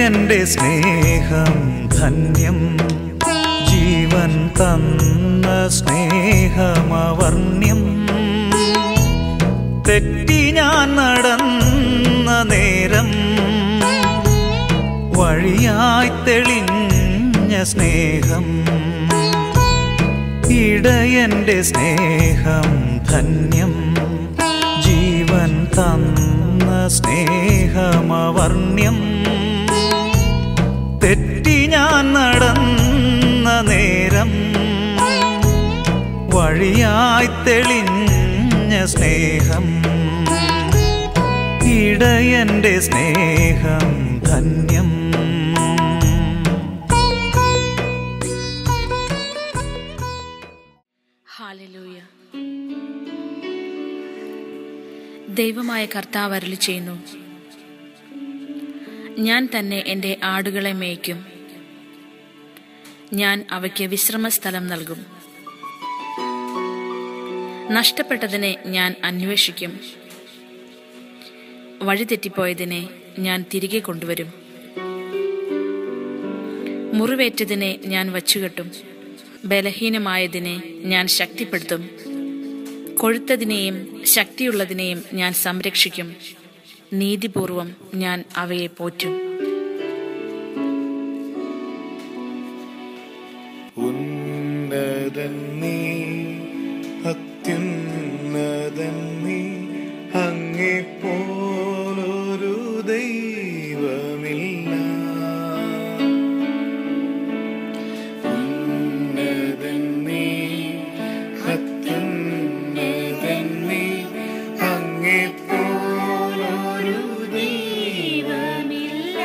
ഇടയന്റെ സ്നേഹം ധന്യം ജീവൻ തന്ന സ്നേഹമവർണ്യം തെറ്റി ഞാൻ നടന്ന നേരം വഴിയായി തെളിഞ്ഞ സ്നേഹം ഇടയന്റെ സ്നേഹം ധന്യം ജീവൻ തന്ന സ്നേഹമവർണ്യം തെറ്റി ഞാൻ നടന്ന നേരം വഴിയായി തെളിഞ്ഞ സ്നേഹം ഇടയന്റെ സ്നേഹം ധന്യം ഹാലലൂയ ദൈവമായ കർത്താവ് അരുളി ചെയ്യുന്നു ഞാൻ തന്നെ എൻ്റെ ആടുകളെ മേയ്ക്കും ഞാൻ അവയ്ക്ക് വിശ്രമസ്ഥലം നൽകും നഷ്ടപ്പെട്ടതിനെ ഞാൻ അന്വേഷിക്കും വഴിതെറ്റിപ്പോയതിനെ ഞാൻ തിരികെ കൊണ്ടുവരും മുറിവേറ്റതിനെ ഞാൻ വച്ചുകെട്ടും ബലഹീനമായതിനെ ഞാൻ ശക്തിപ്പെടുത്തും കൊഴുത്തതിനെയും ശക്തിയുള്ളതിനെയും ഞാൻ സംരക്ഷിക്കും നീതിപൂർവം ഞാൻ അവയെ പോറ്റും ഉന്നതൻ നീ അത്യുന്നതൻ നീ അങ്ങേ പോലൊരു ദൈവമില്ല ഉന്നതൻ നീ അത്യുന്നതൻ നീ അങ്ങേ പോലൊരു ദൈവമില്ല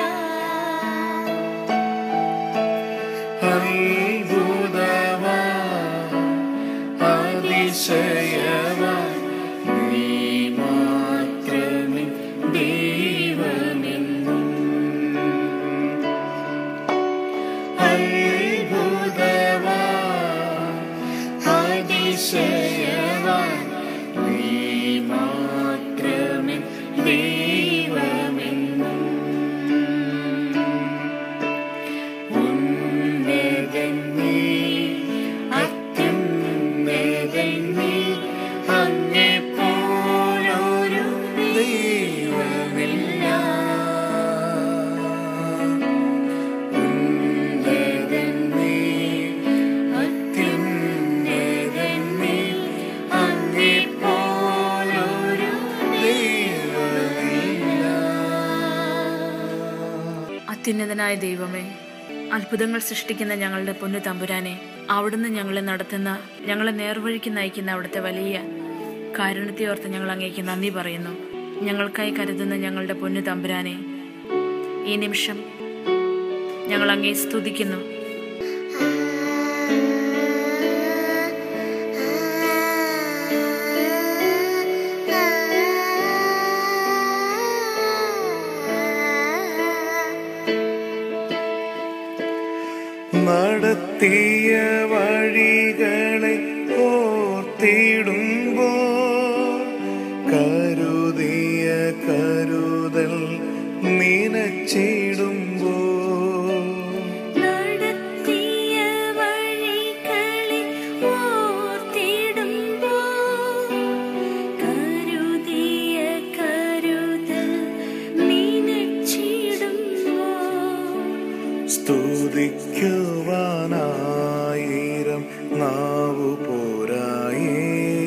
അത്ഭുതമാ അതിശയമാ നീ മാത്രമേ ദൈവമെന്നും അത്ഭുതമാ അതിശയമാ നീ മാത്രമേ ദൈവമെന്നും ഉന്നതൻ നീ അത്യുന്നതൻ നീ അങ്ങേ പോലൊരു ദൈവമില്ല ഉന്നതൻ നീ അത്യുന്നതൻ നീ അങ്ങേ പോലൊരു ദൈവമില്ല അത്യുന്നതനായ ദൈവമേ അത്ഭുതങ്ങൾ സൃഷ്ടിക്കുന്ന ഞങ്ങളുടെ പൊന്നു തമ്പുരാനെ അവിടുന്ന് ഞങ്ങളെ നടത്തുന്ന ഞങ്ങളെ നേർവഴിക്ക് നയിക്കുന്ന അവിടുത്തെ വലിയ കാരുണ്യത്തെ ഓർത്ത് ഞങ്ങൾ അങ്ങേക്ക് നന്ദി പറയുന്നു ഞങ്ങൾക്കായി കരുതുന്ന ഞങ്ങളുടെ പൊന്നു തമ്പുരാനെ ഈ നിമിഷം ഞങ്ങൾ അങ്ങേ സ്തുതിക്കുന്നു നടത്തിയ വഴികളെ ഓർത്തിടുമ്പോ കരുതിയ കരുതൽ നിനച്ചിടുമ്പോ നടത്തിയ വഴികളെ ഓർത്തിടുമ്പോ കരുതിയ കരുതൽ നിനച്ചിടുമ്പോ സ്തുതിക്കുവാനായിരം നാവു പോരായേ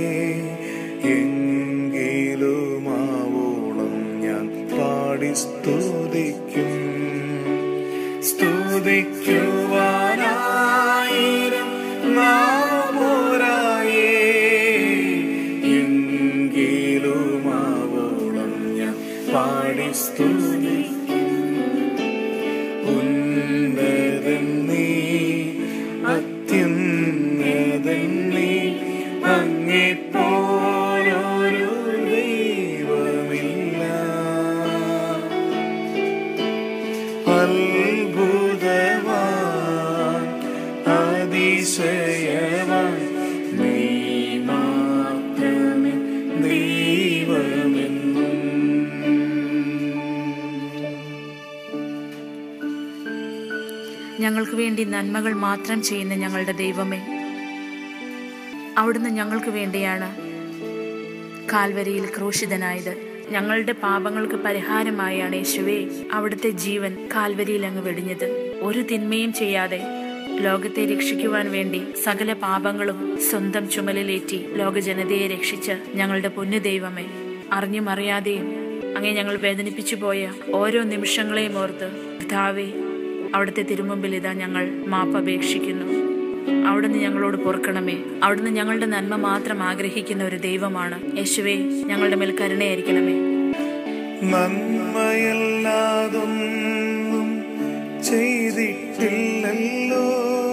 എങ്കിലുമാവോളം ഞാൻ പാടി സ്തുതിക്കും സ്തുതിക്കുവാനായിരം നാവു പോരായേ എങ്കിലുമാവോളം ഞാൻ പാടി സ്തുതിക്കും ഉന്നതൻ നീ അത്യുന്നതൻ നീ അങ്ങേ പോലൊരു ദൈവമില്ല അത്ഭുതവാൻ അതിശയവാൻ നീ മാത്രമേ ദൈവമെന്നും ഞങ്ങൾക്ക് വേണ്ടി നന്മകൾ മാത്രം ചെയ്യുന്ന ഞങ്ങളുടെ ദൈവമേ അവിടുന്ന് ഞങ്ങൾക്ക് വേണ്ടിയാണ് കാൽവരിയിൽ ക്രൂശിതനായത് ഞങ്ങളുടെ പാപങ്ങൾക്ക് പരിഹാരമായാണ് യേശുവേ അവിടുത്തെ ജീവൻ കാൽവരിയിൽ അങ്ങ് വെടിഞ്ഞത് ഒരു തിന്മയും ചെയ്യാതെ ലോകത്തെ രക്ഷിക്കുവാൻ വേണ്ടി സകല പാപങ്ങളും സ്വന്തം ചുമലിലേറ്റി ലോക ജനതയെ രക്ഷിച്ച് ഞങ്ങളുടെ പൊന്നു ദൈവമേ അറിഞ്ഞും അറിയാതെയും അങ്ങേ ഞങ്ങൾ വേദനിപ്പിച്ചു പോയ ഓരോ നിമിഷങ്ങളെയും ഓർത്ത് പിതാവേ അവിടുത്തെ തിരുമുമ്പിൽ ഇതാ ഞങ്ങൾ മാപ്പപേക്ഷിക്കുന്നു അവിടുന്ന് ഞങ്ങളോട് പൊറുക്കണമേ അവിടുന്ന് ഞങ്ങളുടെ നന്മ മാത്രം ആഗ്രഹിക്കുന്ന ഒരു ദൈവമാണ് യേശുവേ ഞങ്ങളുടെ മേൽ കരുണയായിരിക്കണമേ നന്മയല്ലാതൊന്നും ചെയ്തിട്ടില്ലല്ലോ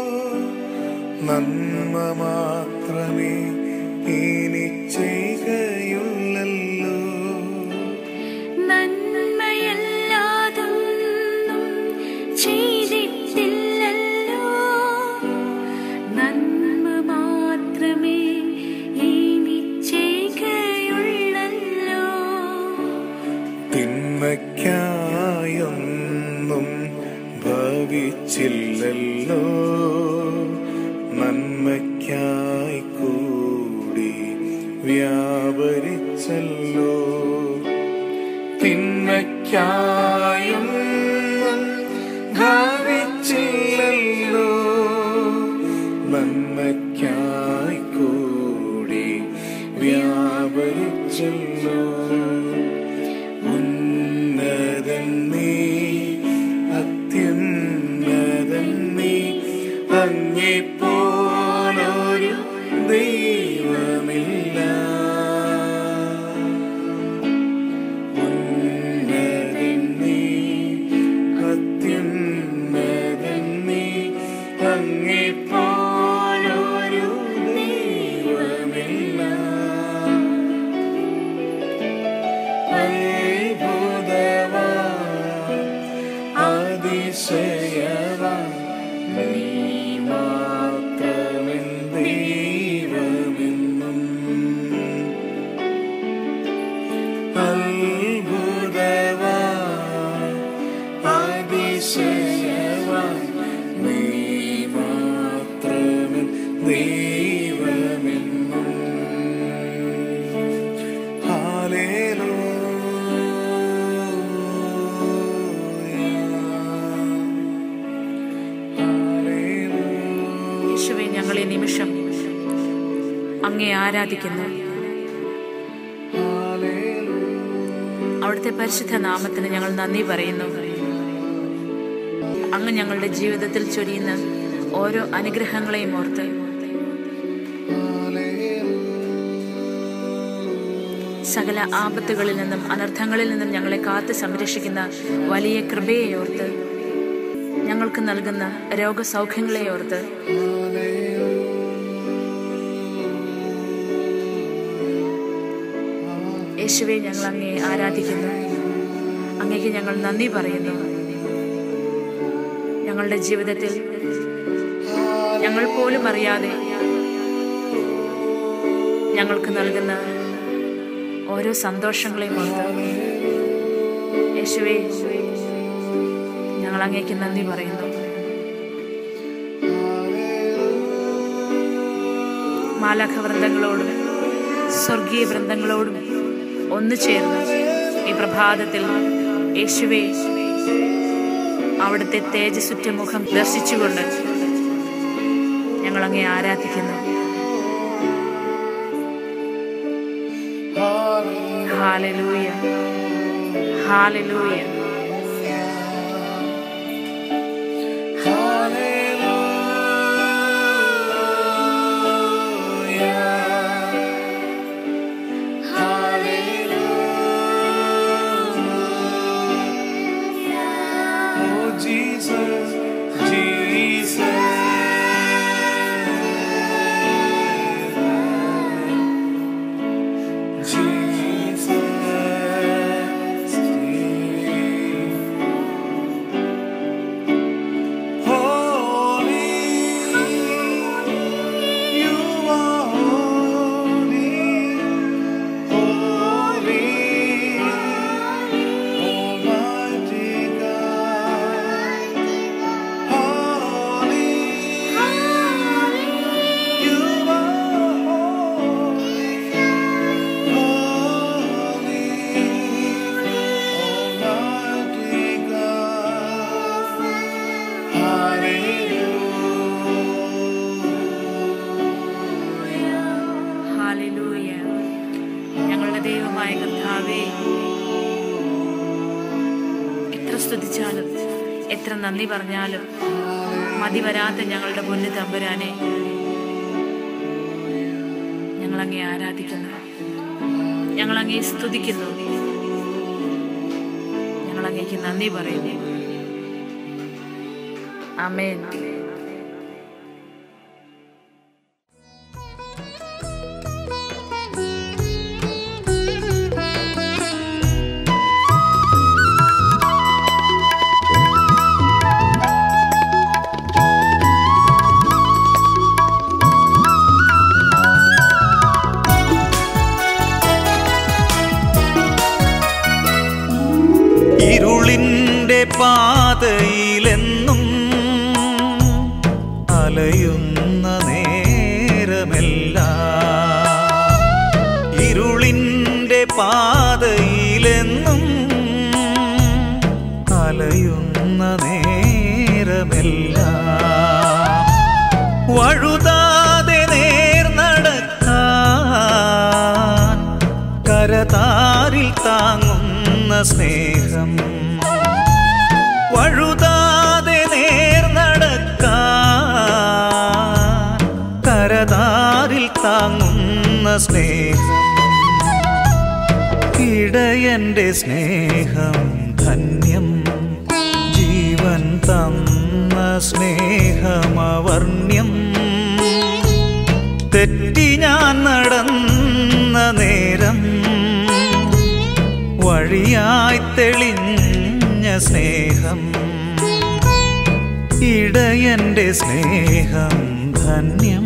നന്മ മാത്രമേ ഇനി ചെയ്യുകയുള്ളല്ലോ നന്മയല്ലാതൊന്നും ചെയ്തിട്ടില്ലല്ലോ നന്മ മാത്രമേ ഇനി ചെയ്യുകയുള്ളല്ലോ തിന്മയ്ക്കായൊന്നും ഭവിച്ചില്ലല്ലോ നന്മയ്ക്കായി കൂടി വ്യാപരിച്ചല്ലോ തിന്മയ്ക്കായൊന്നും ഭവിച്ചില്ലല്ലോ നന്മയ്ക്കായി കൂടി വ്യാപരിച്ചല്ലോ ഉന്നതൻ നീ അത്യുന്നതൻ നീ അങ്ങെപ്പോലൊരു ദൈവമില്ല ഉന്നതൻ നീ അത്യുന്നതൻ നീ അങ്ങെപ്പോലൊരു ദൈവമില്ല അത്ഭുതവാൻ അതിശയവാൻ നീ മാത്രമെൻ ദൈവമെന്നും അത്ഭുതവാൻ അതിശയവാൻ നീ മാത്രമെൻ ദൈവമെന്നും യേശുവെ ഞങ്ങൾ ഈ നിമിഷം അങ്ങേ ആരാധിക്കുന്നു അവിടുത്തെ പരിശുദ്ധ നാമത്തിന് ഞങ്ങൾ നന്ദി പറയുന്നു അങ്ങ് ഞങ്ങളുടെ ജീവിതത്തിൽ ചൊരിയുന്ന ഓരോ അനുഗ്രഹങ്ങളെയും ഓർത്ത് സകല ആപത്തുകളിൽ നിന്നും അനർത്ഥങ്ങളിൽ നിന്നും ഞങ്ങളെ കാത്ത് സംരക്ഷിക്കുന്ന വലിയ കൃപയെ ഓർത്ത് ഞങ്ങൾക്ക് നൽകുന്ന രോഗസൗഖ്യങ്ങളെ ഓർത്ത് യേശുവെ ഞങ്ങൾ അങ്ങേ ആരാധിക്കുന്നു അങ്ങേക്ക് ഞങ്ങൾ നന്ദി പറയുന്നു ഞങ്ങളുടെ ജീവിതത്തിൽ ഞങ്ങൾ പോലും അറിയാതെ ഞങ്ങൾക്ക് നൽകുന്ന ഓരോ സന്തോഷങ്ങളെയും ഓർത്ത് യേശുവെ ഞങ്ങൾ അങ്ങേക്ക് നന്ദി പറയുന്നു മാലാഖ വൃന്ദങ്ങളോടും സ്വർഗീയ വൃന്ദങ്ങളോടും ഒന്നു ചേർന്ന് ഈ പ്രഭാതത്തിൽ യേശുവെ അവിടുത്തെ തേജസ്സുറ്റ മുഖം ദർശിച്ചുകൊണ്ട് ഞങ്ങൾ അങ്ങേ ആരാധിക്കുന്നു hallelujah hallelujah Oh, Jesus, Jesus. Jesus, എത്ര നന്ദി പറഞ്ഞാലും മതി വരാത്ത ഞങ്ങളുടെ പൊന്നു തമ്പുരാനെ ഞങ്ങൾ അങ്ങേ ആരാധിക്കുന്നു ഞങ്ങൾ അങ്ങേ സ്തുതിക്കുന്നു ഞങ്ങൾ അങ്ങേക്ക് നന്ദി പറയുന്നു അമേൻ ഇരുളിൻ്റെ പാതയിലെന്നും അലയുന്ന നേരമെല്ലാം ഇരുളിൻ്റെ പാതയിലെന്നും അലയുന്ന നേരമെല്ലാം വഴുതാതെ നേർ നടക്കാൻ കരതാരിൽ താങ്ങുന്ന സ്നേഹം വഴുതാതെ നേർ നടക്കാൻ കരതാരിൽ താങ്ങുന്ന സ്നേഹം ഇടയന്റെ സ്നേഹം ധന്യം ജീവൻ തന്ന സ്നേഹമവർണ്യം തെറ്റി ഞാൻ നടന്ന നേരം വഴിയായി തെളിഞ്ഞ സ്നേഹം ഇടയന്റെ സ്നേഹം ധന്യം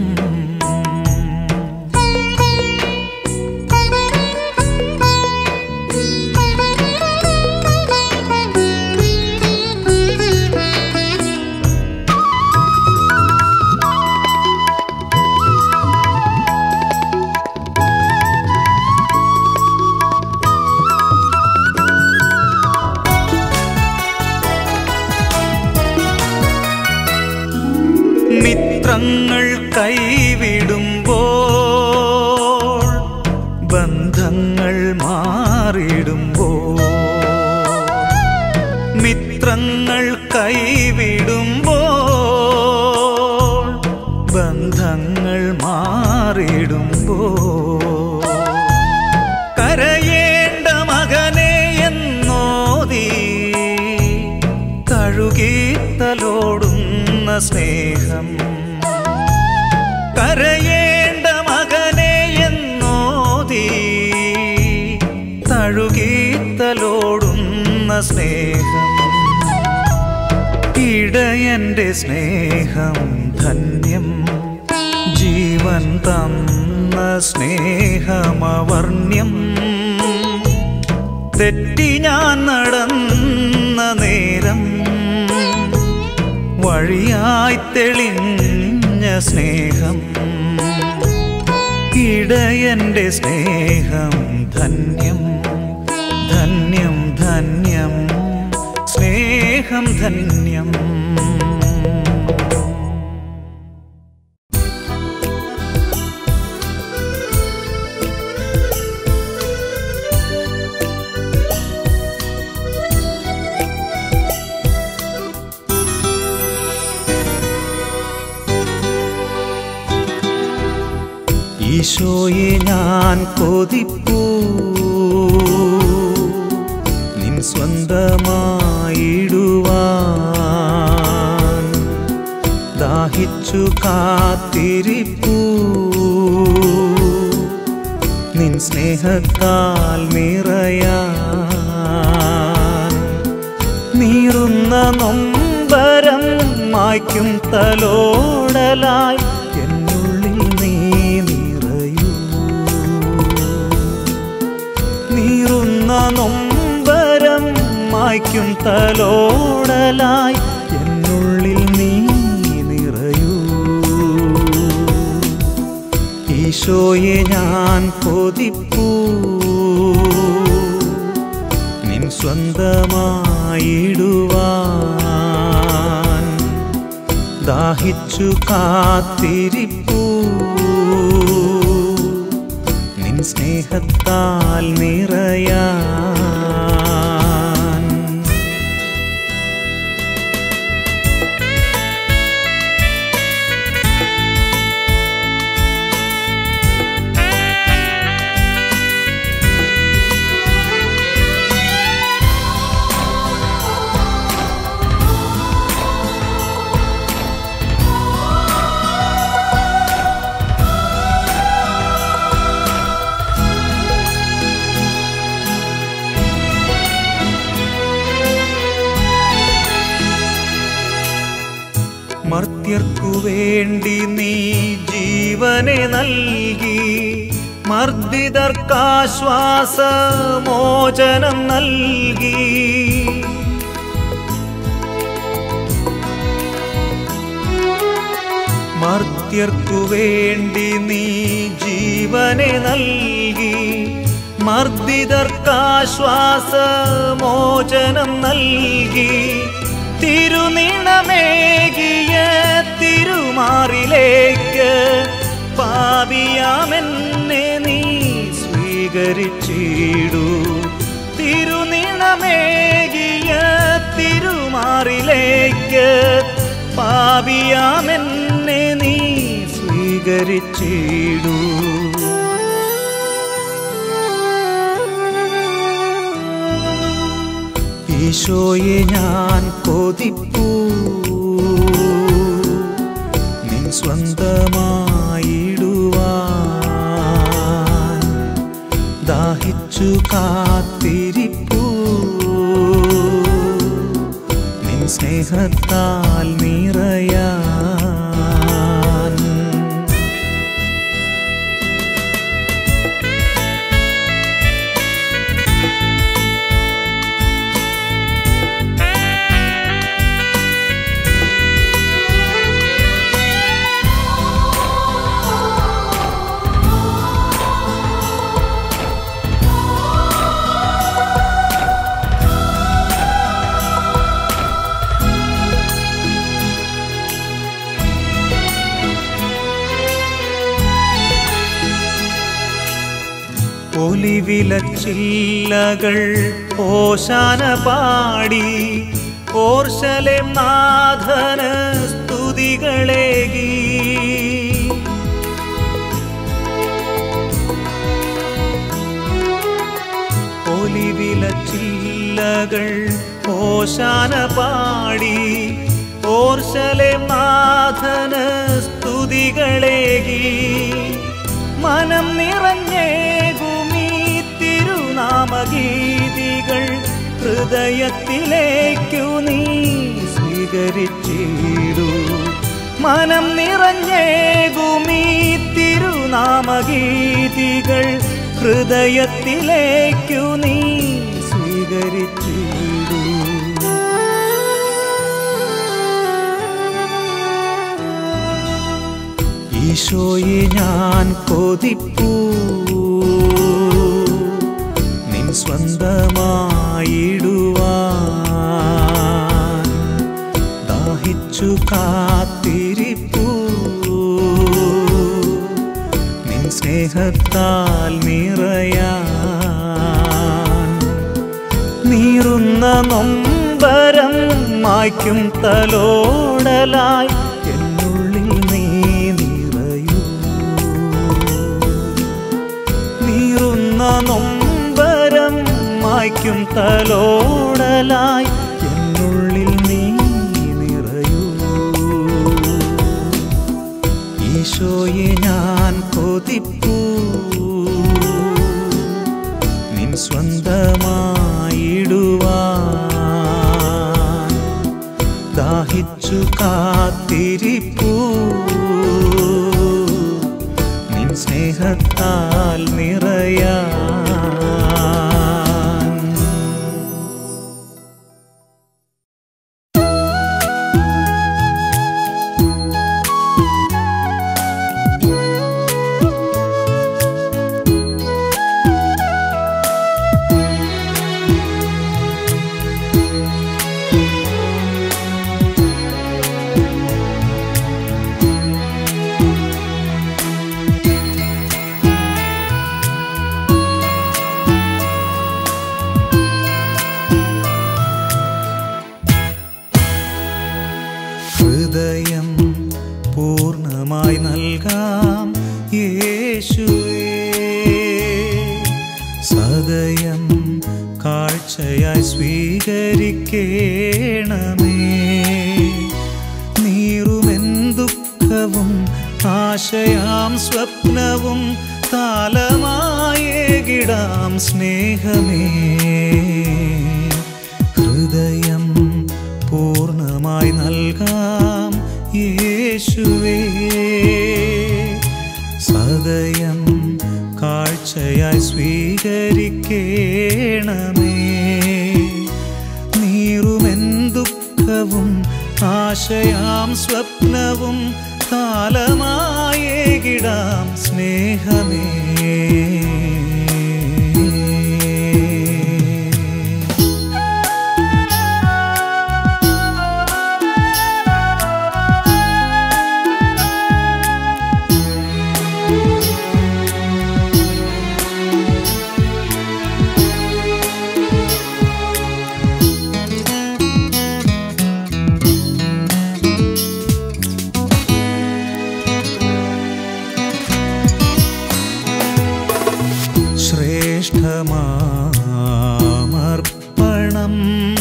മിത്രങ്ങൾ കൈവിടുമ്പോൾ ബന്ധങ്ങൾ മാറിടുമ്പോൾ മിത്രങ്ങൾ കൈവിടുമ്പോൾ ബന്ധങ്ങൾ മാറിടുമ്പോൾ കരയേണ്ട മകനെ എന്നോതി കഴുകിത്തലോടുന്ന സ്നേഹം കരയേണ്ട മകനെ എന്നോതി തഴുകിത്തലോടുന്ന സ്നേഹം ഇടയന്റെ സ്നേഹം ധന്യം ജീവൻ തന്ന സ്നേഹമവർണ്യം തെറ്റി ഞാൻ നടന്ന നേരം വഴിയായി തെളിഞ്ഞ സ്നേഹം ഇടയന്റെ സ്നേഹം ധന്യം ധന്യം ധന്യം സ്നേഹം ധന്യം ഈശോയെ ഞാൻ കൊതിപ്പൂ നിൻ സ്വന്തമായിടുവാൻ ദാഹിച്ചു കാത്തിരിപ്പൂ നിൻ സ്നേഹത്താൽ നിറയാൻ നീറുന്ന നൊമ്പരം മായ്ക്കും തലോടലായി എന്നുള്ളിൽ നീ നിറയൂ നീറുന്ന നൊമ്പരം മായ്ക്കും തലോടലായി എന്നുള്ളിൽ നീ നിറയൂ ഈശോയെ ഞാൻ കൊതിപ്പൂ നിൻ സ്വന്തമായിടുവാൻ ദാഹിച്ചു കാത്തിരിപ്പൂ നിൻ സ്നേഹത്താൽ നിറയാൻ വേണ്ടി നീ ജീവനെ നൽകി മർദ്ദിതർക്കാശ്വാസ മോചനം നൽകി മർത്യർക്കു വേണ്ടി നീ ജീവനെ നൽകി മർദ്ദിതർക്കാശ്വാസ മോചനം നൽകി തിരുനിണമേകിയ തിരുമാറിലേക്ക് പാപിയാമെന്നെ നീ സ്വീകരിച്ചിടൂ തിരുനിണമേകിയ തിരുമാറിലേക്ക് പാപിയാമെന്നെ നീ സ്വീകരിച്ചിടൂ ഈശോയെ ഞാൻ കൊതിപ്പൂ നിൻ സ്വന്തമായിടുവാൻ ദാഹിച്ചു കാത്തിരിപ്പൂ നിൻ സ്നേഹത്താൽ നിറയാൻ ഒലിവിലച്ചില്ലകൾ ഓശാന പാടി ഓർശലേം നാഥന് സ്തുതികളേകി ഒലിവിലച്ചില്ലകൾ ഓശാന പാടി ഓർശലേം നാഥന് സ്തുതികളേകി മനം നിറഞ്ഞേകുമീ തിരുനാമഗീതികൾ ഹൃദയത്തിലേക്കു നീ സ്വീകരിച്ചിടൂ മനം നിറഞ്ഞേകുമീ തിരുനാമഗീതികൾ ഹൃദയത്തിലേക്കു നീ സ്വീകരിച്ചിടൂ ഈശോയെ ഞാൻ കൊതിപ്പൂ നിൻ സ്വന്തമായിടുവാൻ ദാഹിച്ചു കാത്തിരിപ്പൂ നിൻ സ്നേഹത്താൽ നിറയാൻ നീറുന്ന നൊമ്പരം മായ്ക്കും തലോടലായി എന്നുള്ളിൽ നീ നിറയൂ നീറുന്ന നൊമ്പരം മായ്ക്കും തലോടലായി എന്നുള്ളിൽ നീ നിറയൂ ഈശോയെ ഞാൻ കൊതിപ്പൂ നിൻ സ്വന്തമായിടുവാൻ ദാഹിച്ചു കാത്തിരിപ്പൂ നിൻ സ്നേഹത്താൽ നിറയാൻ ഹൃദയം പൂർണ്ണമായി നൽകാം യേശുവേ സദയം കാഴ്ചയായി സ്വീകരിക്കേണമേ നീറുമെൻ ദുഃഖവും ആശയാം സ്വപ്നവും താലമായേകിടാം സ്നേഹമേ ഹൃദയം പൂർണ്ണമായി നൽകാം യേശുവേ യേശുവേ സദയം കാഴ്ചയായി സ്വീകരിക്കേണമേ നീറുമെൻ ദുഃഖവും ആശയാം സ്വപ്നവും കാലമായേകിടാം സ്നേഹമേ ശ്രേഷ്ഠമാമർപ്പണം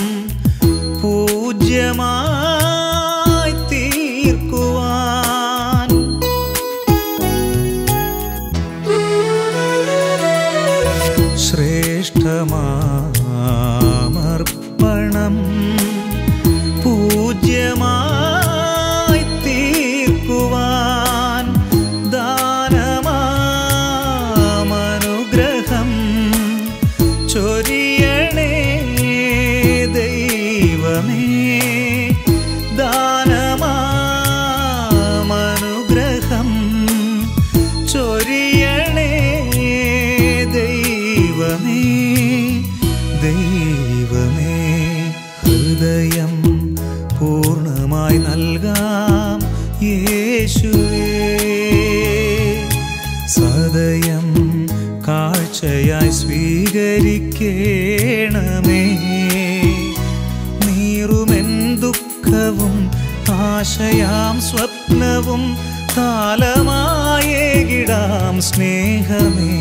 പൂജ്യമായി തീർക്കുവാൻ ശ്രേഷ്ഠമാമർപ്പണം പൂജ്യമായി തീർക്കുവാൻ ദാനമാമനുഗ്രഹം ചൊരിയണേ ദൈവമേ ദാനമാമനുഗ്രഹം ചൊരിയണേ ദൈവമേ ദൈവമേ ഹൃദയം പൂർണ്ണമായി നൽകാം യേശുവേ സദയം കാഴ്ചയായി സ്വീകരിക്കേണമേ നീറുമെൻ ദുഃഖവും ആശയാം സ്വപ്നവും കാലമായേകിടാം സ്നേഹമേ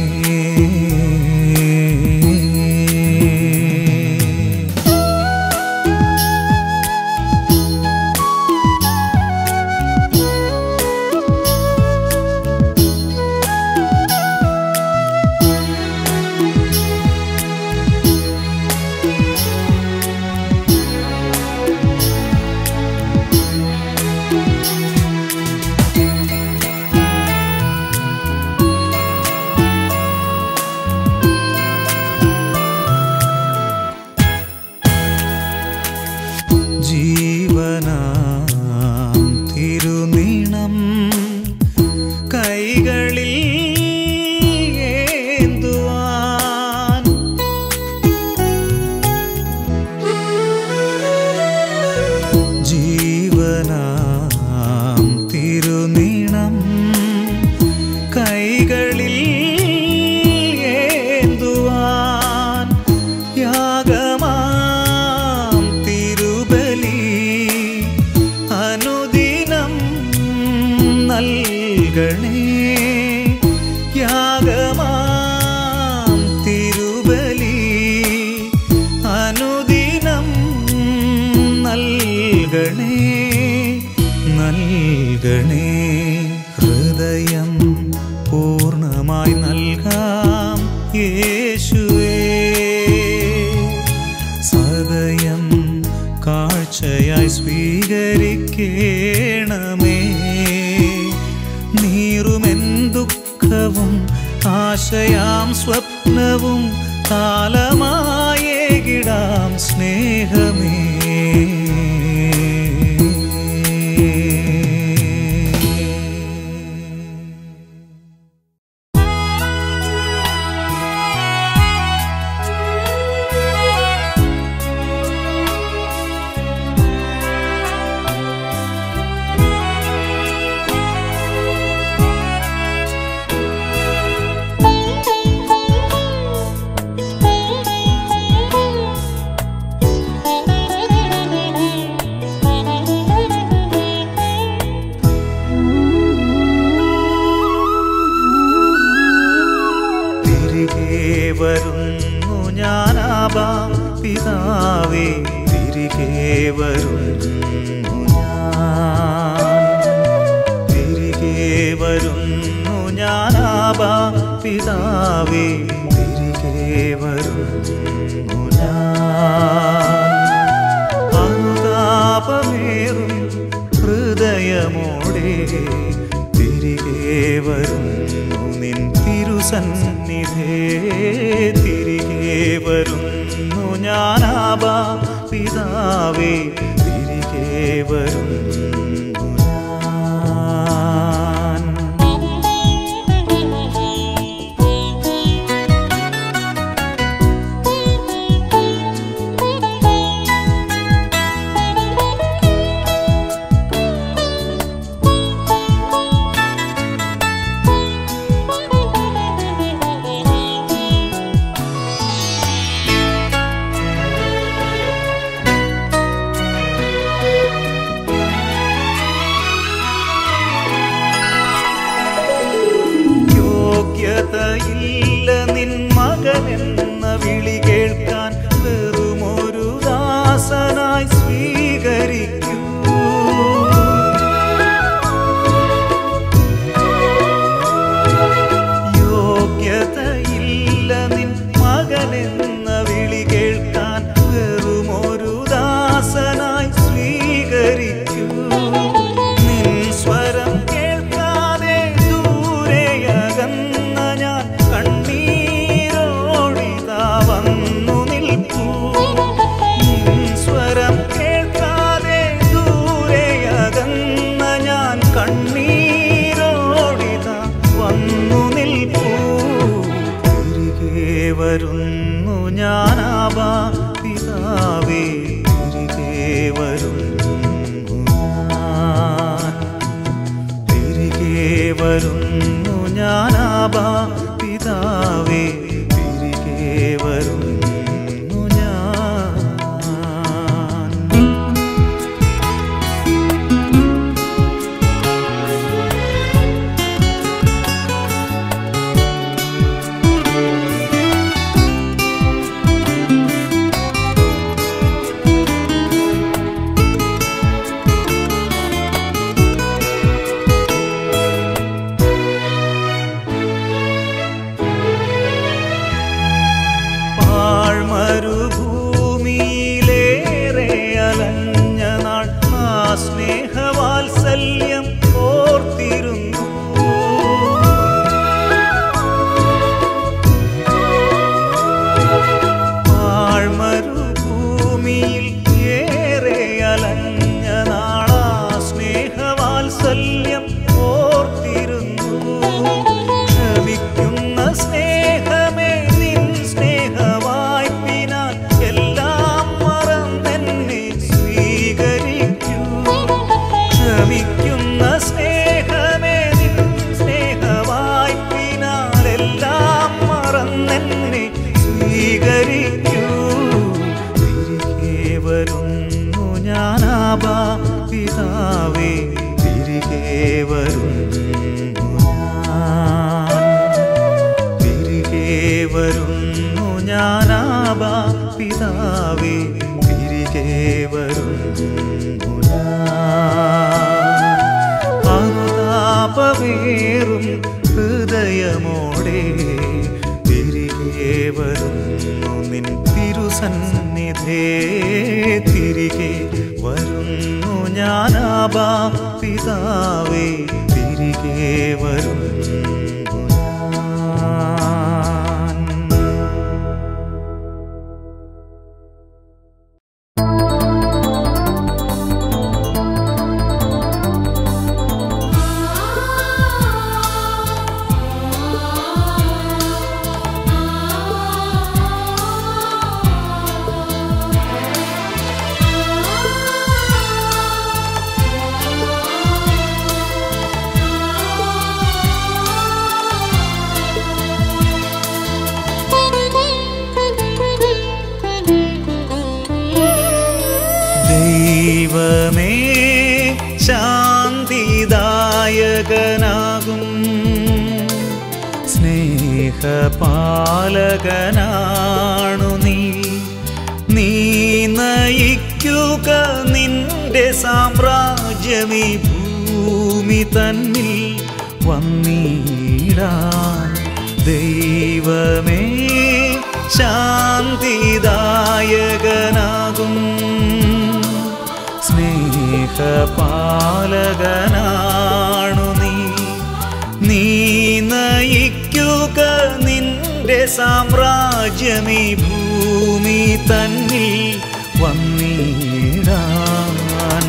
ജീവനാം തിരുനീണം കൈകളിൽ ഏന്തുവാൻ ജീവനാം തിരുനീണം കൈകളിൽ ഏന്തുവാൻ യാഗമാം തിരുബലി അനുദിനം നൽകണേ യാഗമാം തിരുബലി അനുദിനം നൽകണേ നൽകണേ ഹൃദയം പൂർണ്ണമായി നൽകാം യേശുവേ സദയം കാഴ്ചയായി സ്വീകരിക്കേണമേ നീറുമെൻ ദുഃഖവും ആശയാം സ്വപ്നവും കാലമായേകിടാം സ്നേഹമേ തിരികെ വരുന്നു ഞാനാബാ പിതാവേ തിരികെ വരുന്നു ഞാൻ തിരികെ വരുന്നു ഞാനാബാ പിതാവേ തിരികെ വരുന്നു ഞാൻ അനുതാപമേറും ഹൃദയമോടെ തിരികെ വരുന്നു നിൻ തിരുസന്നിധേ തിരികെ വരുന്നു ഞാനാബാ പിതാവേ തിരികെ വരുന്നു ഞാൻ യോഗ്യതയില്ല നിൻ മകനെന്ന വിളി കേൾക്കാൻ വെറുമൊരു ദാസനായി സ്വീകരിക്കൂ യോഗ്യതയില്ല നിൻ മകനെന്ന വിളി കേൾക്കാൻ വെറുമൊരു ദാസനായി സ്വീകരിക്കൂ നിൻ സ്വരം കേൾക്കാതെ ദൂരെയകന്ന ഞാൻ കണ്ണീരോടിതാ വന്നു നിൽപ്പൂ നിൻ സ്വരം കേൾക്കാതെ ദൂരെയകന്ന ഞാൻ കണ്ണീരോടിതാ വന്നു നിൽപ്പൂ തിരികെ വരുന്നു ഞാനാവാ പിതാവേ തിരികെ വരുന്നു ഞാൻ തിരികെ വരുന്നു ഞാനാബാ പിതാവേ തിരികെ വരുന്നു ഞാൻ പാഴ്മരുഭൂമിയിലേറെ അലഞ്ഞ നാൾ ആ സ്നേഹവാത്സല്യം ഓർത്തിരുന്നു പാഴ്മരുഭൂമിയിൽ ഏറെ അലഞ്ഞ നാളാ സ്നേഹവാത്സല്യം ഓർത്തിരുന്നു ക്ഷമിക്കുന്ന സ്നേഹമേ നിൻ സ്നേഹവായ്പിനാൽ എല്ലാം മറന്നെന്നെ സ്വീകരിക്കൂ ക്ഷമിക്കുന്ന സ്നേഹമേ നിൻ സ്നേഹവായ്പിനാൽ എല്ലാം മറന്നെന്നെ സ്വീകരിക്കൂ തിരികെ വരുന്നു ഞാനാബാ പിതാവേ തിരികെ വരുന്നു ഞാൻ തിരികെ വരുന്നു ഞാനാബാ പിതാവേ തിരികെ വരുന്നു ഞാൻ അനുതാപവേറും ഹൃദയമോടെ തിരികെ വരുന്നു നിൻ തിരുസന്നിധേ തിരികെ വരുന്നു ഞാനാബാ പിതാവേ തിരികെ വരുന്നു ഞാൻ ദൈവമേ ശാന്തിദായകനാകും സ്നേഹപാലകനാണു നീ നീ നയിക്കുക നിന്റെ സാമ്രാജ്യമീ ഭൂമി തന്നിൽ വന്നിടാൻ ദൈവമേ ശാന്തിദായകനാകും സ്നേഹപാലകനാ നിന്റെ സാമ്രാജ്യമീ ഭൂമി തന്നിൽ വന്നിടാൻ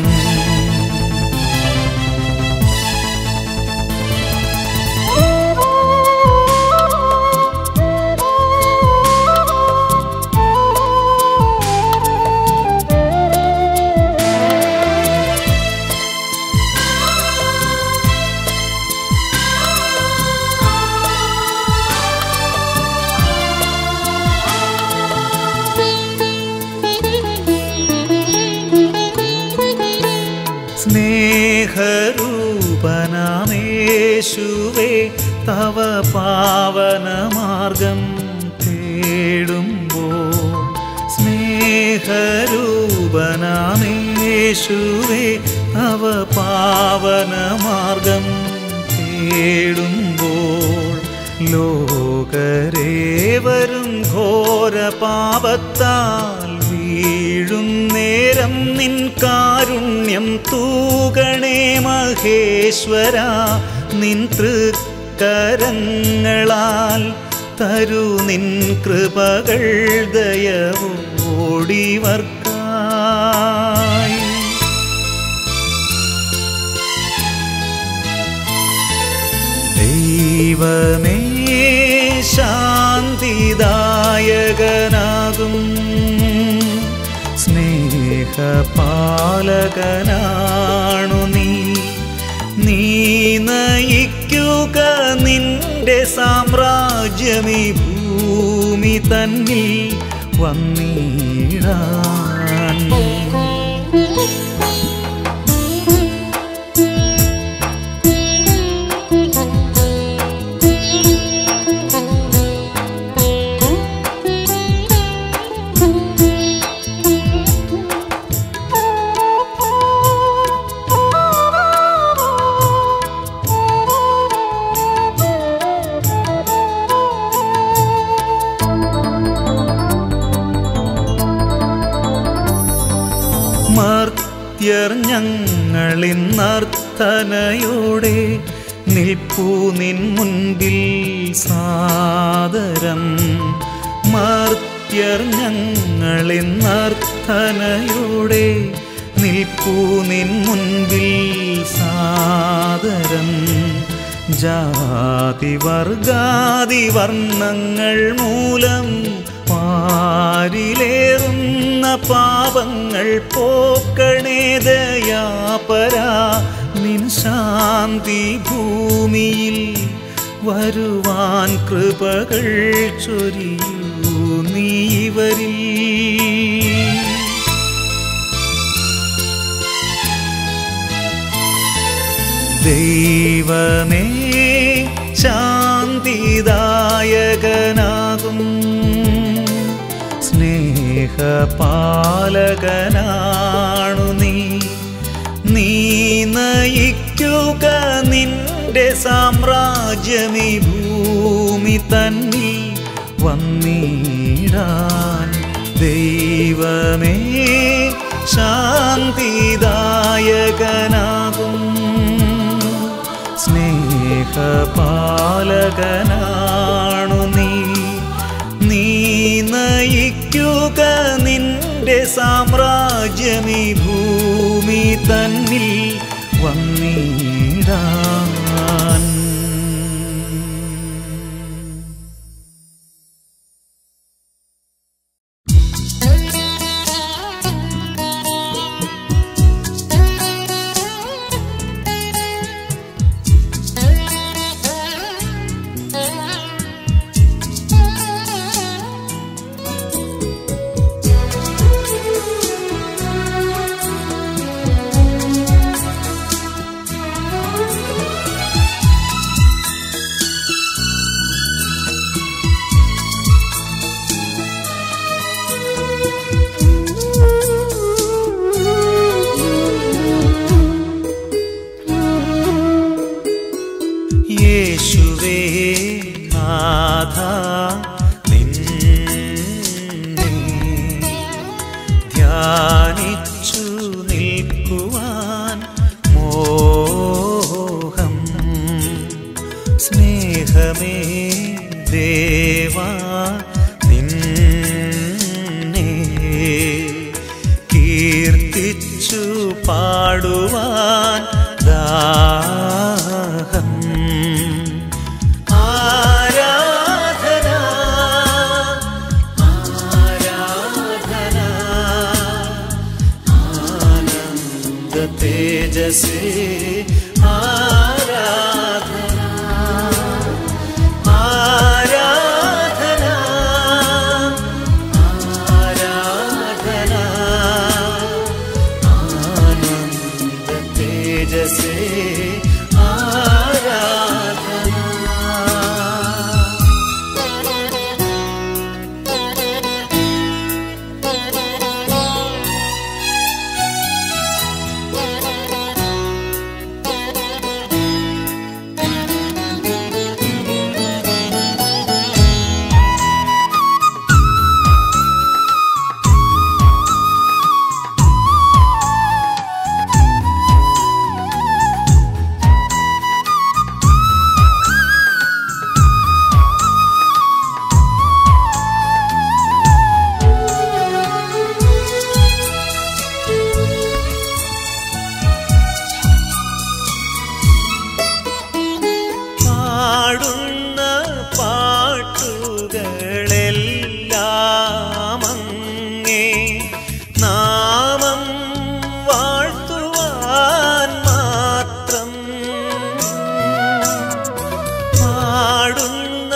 സ്നേഹരൂപനാമേശുവേ തവ പാവനമാർഗം തേടുമ്പോൾ സ്നേഹരൂപനാമേശുവേ തവ പാവനമാർഗം തേടുമ്പോൾ ലോകരേവരും ഘോര പാപത്താൽ വീഴും നേരം നിൻ കാരുണ്യം തൂകണേ മഹേശ്വര നിൻ തൃക്കരങ്ങളാൽ തരു നിൻ കൃപകൾ ദയവോടിവർക്കായി ദൈവമേ ശാന്തിദായകനാകും സ്നേഹപാലകനാണു നീ നീ നയിക്കുക നിന്റെ സാമ്രാജ്യമീ ഭൂമി തന്നിൽ വന്നിടാൻ മർത്യർ ഞങ്ങളിന്നർത്ഥനയോടെ നിൽപ്പൂ നിൻ മുൻപിൽ സാദരം മർത്യർ ഞങ്ങളിന്നർത്ഥനയോടെ നിൽപ്പൂ നിൻ മുൻപിൽ സാദരം ജാതി വർഗാതി വർണ്ണങ്ങൾ മൂലം പാരിലേറുന്ന പാപങ്ങൾ പോക്കണേ ദയാപരാ നിൻ ശാന്തി ഭൂമിയിൽ വരുവാൻ കൃപകൾ ചൊരിയൂ നീവരിൽ ദൈവമേ ശാന്തിദായകനാകും സ്നേഹപാലകനാണു നീ നീ നയിക്കുക നിന്റെ സാമ്രാജ്യമീ ഭൂമി തന്നിൽ വന്നിടാൻ ദൈവമേ ശാന്തിദായകനാകും സ്നേഹപാലകനാണു നീ നീ നയിക്കുക നിന്റെ സാമ്രാജ്യമീ ഭൂമി തന്നിൽ വന്നിടാൻ യേശുവേ നാഥ നിന്നെ ധ്യാനിച്ചു നിൽക്കുവാൻ മോഹം സ്നേഹമേ ദേവാ നിന്നെ കീർത്തിച്ചു പാടുവാൻ ദാഹം ആരാധന ആരാധന ആനന്ദ തേജസേ ആരാധന ആരാധന ആരാധന ആനന്ദ തേജസേ ആരാധന പാടുന്ന പാട്ടുകളെല്ലാം അങ്ങേ നാമം വാഴ്ത്തുവാൻ മാത്രം പാടുന്ന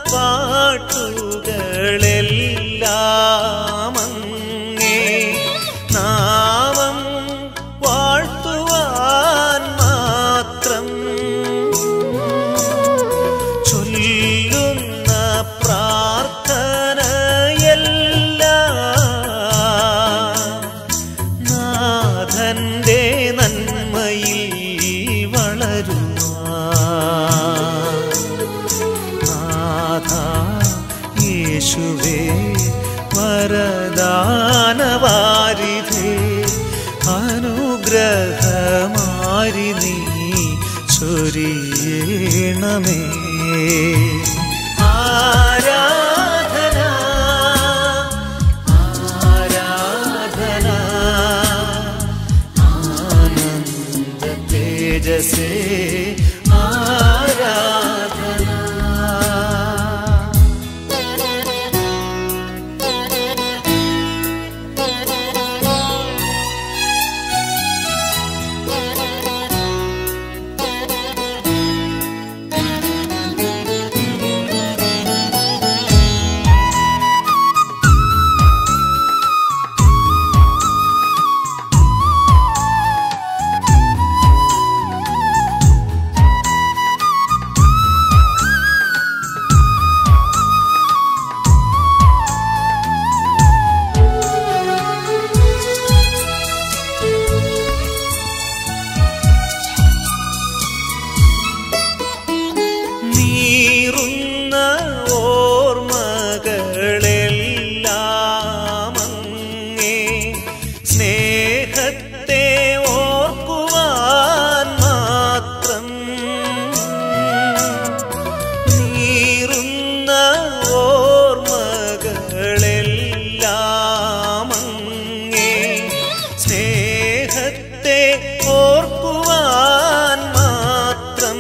പാട്ടുകളെല്ലാം അങ്ങേ നാമം വാഴ്ത്തുവാൻ മാത്രം ചൊല്ലുന്ന പ്രാർത്ഥനയെല്ലാം നാഥന്റെ നന്മയിൽ വളരുവാൻ നാഥ യേശുവേ വരദാനവാരിധേ അനുഗ്രഹമാരി നീ ചൊരിയണമേ ആരാധന ആരാധന ആനന്ദ തേജസേ ആരാധന നീറുന്ന ഓർമ്മകളെല്ലാം അങ്ങേ സ്നേഹത്തെ ഓർക്കുവാൻ മാത്രം നീറുന്ന ഓർമ്മകളെല്ലാം അങ്ങേ സ്നേഹത്തെ ഓർക്കുവാൻ മാത്രം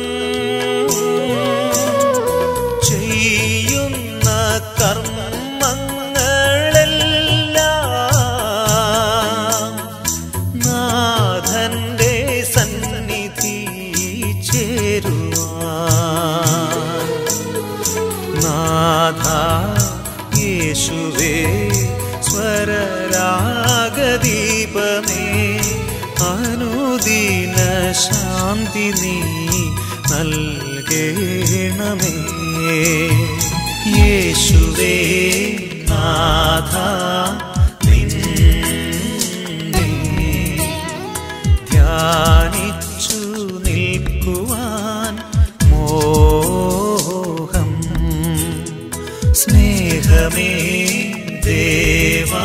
ചെയ്യുന്ന കർമ്മങ്ങളെല്ലാം നാഥന്റെ സന്നിധി ചേരുവാൻ നാഥ യേശുവേ സ്വരരാഗദീപമേ അനുദീന ശാന്തി നീ നൽകേണമേ യേശുവേ നാഥ നിന്നെ ധ്യാനിച്ചു നിൽക്കുവാൻ മോഹം സ്നേഹമേ ദേവാ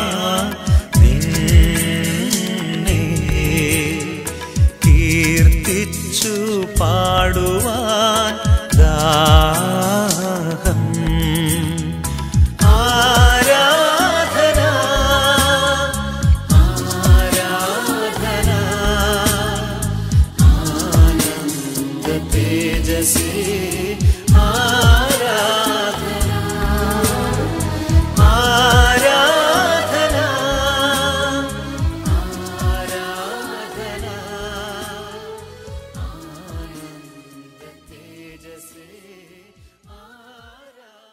നിന്നെ കീർത്തിച്ചു പാടുവാൻ ദാഹം ആരാധന ആരാധന ആരാധന ആനന്ദ തേജസ്സേ ആരാധന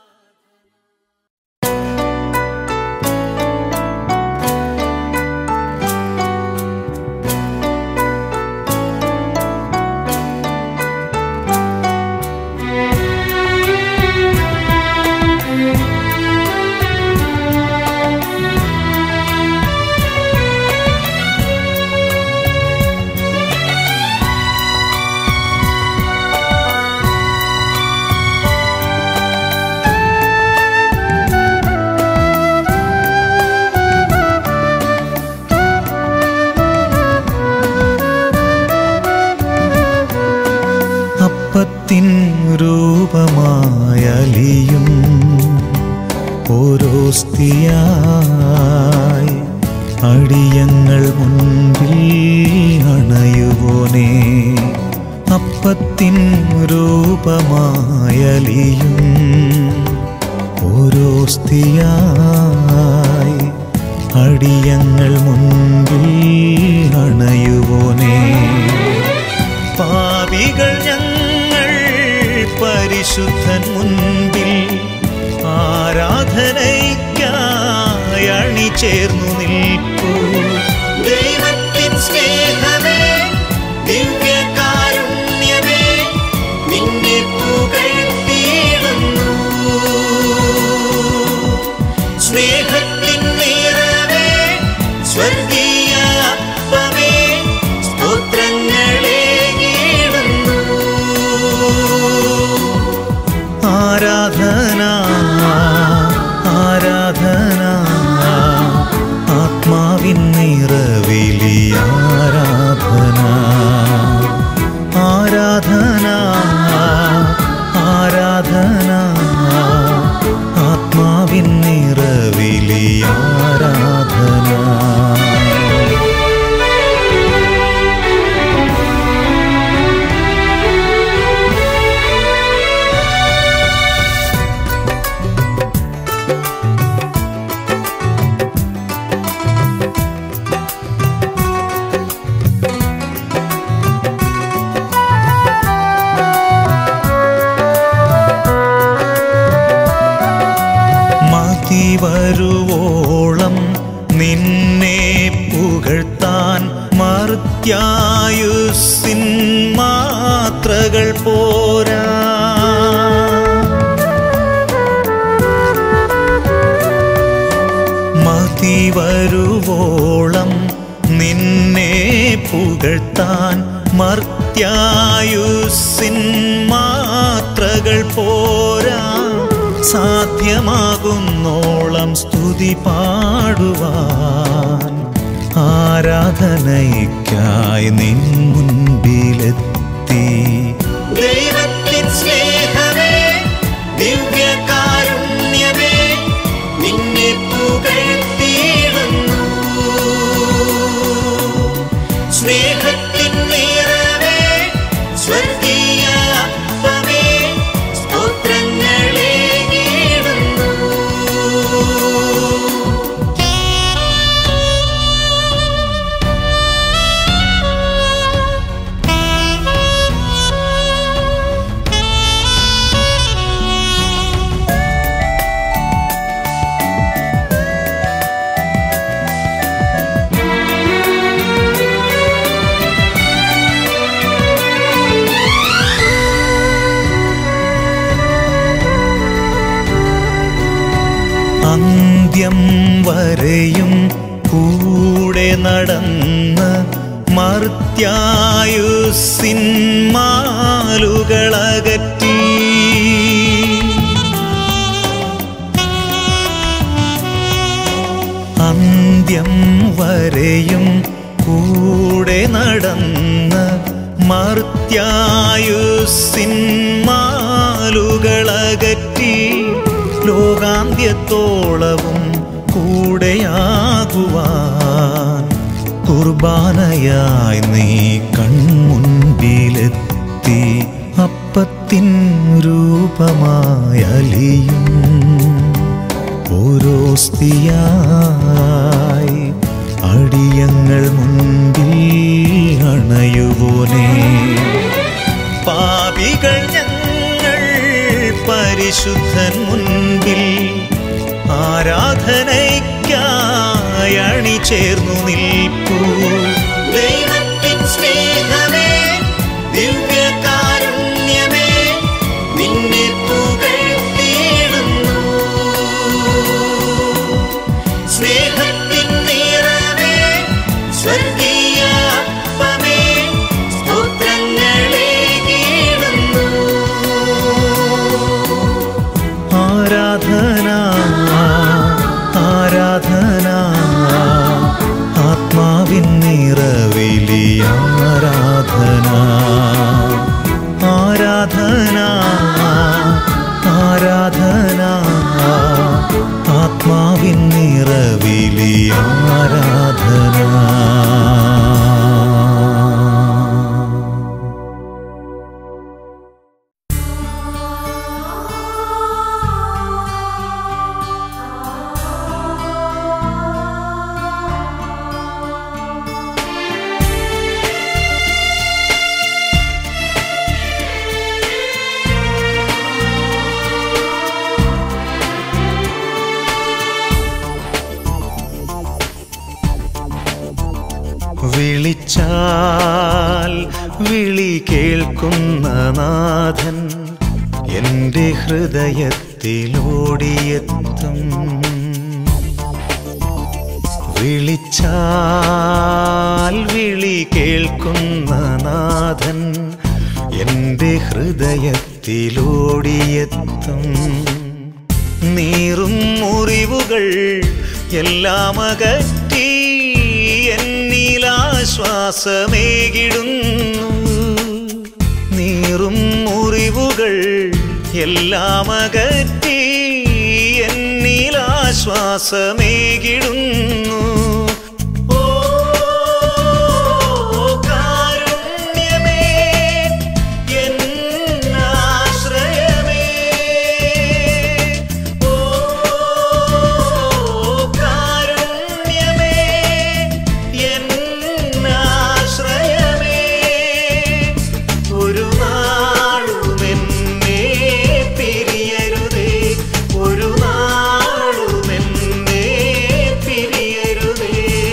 അപ്പത്തിൻ രൂപമായലിയും ഓരോസ്തിയായി അടിയങ്ങൾ മുൻപിൽ അണയുവോനെ അപ്പത്തിൻ രൂപമായലിയും ഓരോസ്തിയായി അടിയങ്ങൾ മുൻപിൽ അണയുവോനെ പാപികൾ ഞങ്ങൾ പരിശുദ്ധൻ മുൻപിൽ ആരാധനയ്ക്കായി അണിചേർന്നു നിൽപ്പൂ ദൈവത്തിൻ സ്നേഹമേ ദിവ്യകാരുണ്യമേ നിന്നെ പുകഴ്ത്തിയിടുന്നു സ്നേഹത്തിൻ നിറവേ സ്വർഗീയ അപ്പമേ സ്തോത്രങ്ങളെ ആരാധന ആരാധന ആത്മാവിൻ നിറവിലി ആരാധന ആരാധന ആരാധന ആത്മാവിൻ നിറവിലി ആരാധന മതി വരുവോളം നിന്നെ പുകഴ്ത്താൻ മർത്യായുസിൻ മാത്രകൾ പോരാ മതി വരുവോളം നിന്നെ പുകഴ്ത്താൻ മർത്യായുസിൻ മാത്രകൾ പോരാ സാധ്യമാകുന്നോളം സ്തുതി പാടുവാൻ ആരാധനയ്ക്കായി നിൻ മുൻപിലെത്തി ദൈവത്തിൻ സ്നേഹമേ ദിവ്യകാരുണ്യമേ നിന്നെ പുകഴ്ത്തിയിടുന്നു സ്നേഹത്തിൻ നിറവേ സ്വർഗീയ അപ്പമേ സ്തോത്രങ്ങളെ അന്ത്യം വരെയും കൂടെ നടന്ന് മർത്യായുസിൻ മാലുകളകറ്റി അന്ത്യം വരെയും കൂടെ നടന്ന് മർത്യായുസിൻ മാലുകളകറ്റി ലോകാന്ത്യത്തോളവും കൂടെയാകുവാൻ കുർബാനയായി നീ കൺമുൻപിലെത്തി അപ്പ അപ്പത്തിൻ രൂപമായ അലിയും ഓരോസ്തിയായി അടിയങ്ങൾ മുൻപിൽ അണയുവോനേ പാപികൾ ഞങ്ങൾ പരിശുദ്ധൻ മുൻപിൽ ആരാധനയ്ക്കായി അണിചേർന്നു നിൽപ്പൂ ദൈവത്തിൻ സ്നേഹമേ ദിവ്യകാരുണ്യമേ നിന്നെ പുകഴ്ത്തിയിടുന്നു സ്നേഹത്തിൻ നിറവേ സ്വർഗീയ അപ്പമേ സ്തോത്രങ്ങളെ കീടുന്നു ആരാധന ആരാധന ആത്മാവിൻ നിറവിലി ആരാധന ആരാധന ആരാധന ആത്മാവിൻ നിറവിലി ആരാധന വിളിച്ചാൽ വിളി കേൾക്കുന്ന നാഥൻ എൻ്റെ ഹൃദയത്തിലോടിയെത്തും വിളിച്ചാൽ വിളി കേൾക്കുന്ന നാഥൻ എൻ്റെ ഹൃദയത്തിലോടിയെത്തും നീറും മുറിവുകൾ എല്ലാം അകറ്റി എന്നിലാശ്വാസമേകിടുന്നു നീറും മുറിവുകൾ എല്ലാം അകറ്റി എന്നിലാശ്വാസമേകിടുന്നു ഓ കാരുണ്യമേ എന്നാശ്രയമേ ഓ കാരുണ്യമേ എന്നാശ്രയമേ ഒരു നാളും എന്നെ പിരിയരുതേ ഒരു നാളും എന്നെ പിരിയരുതേ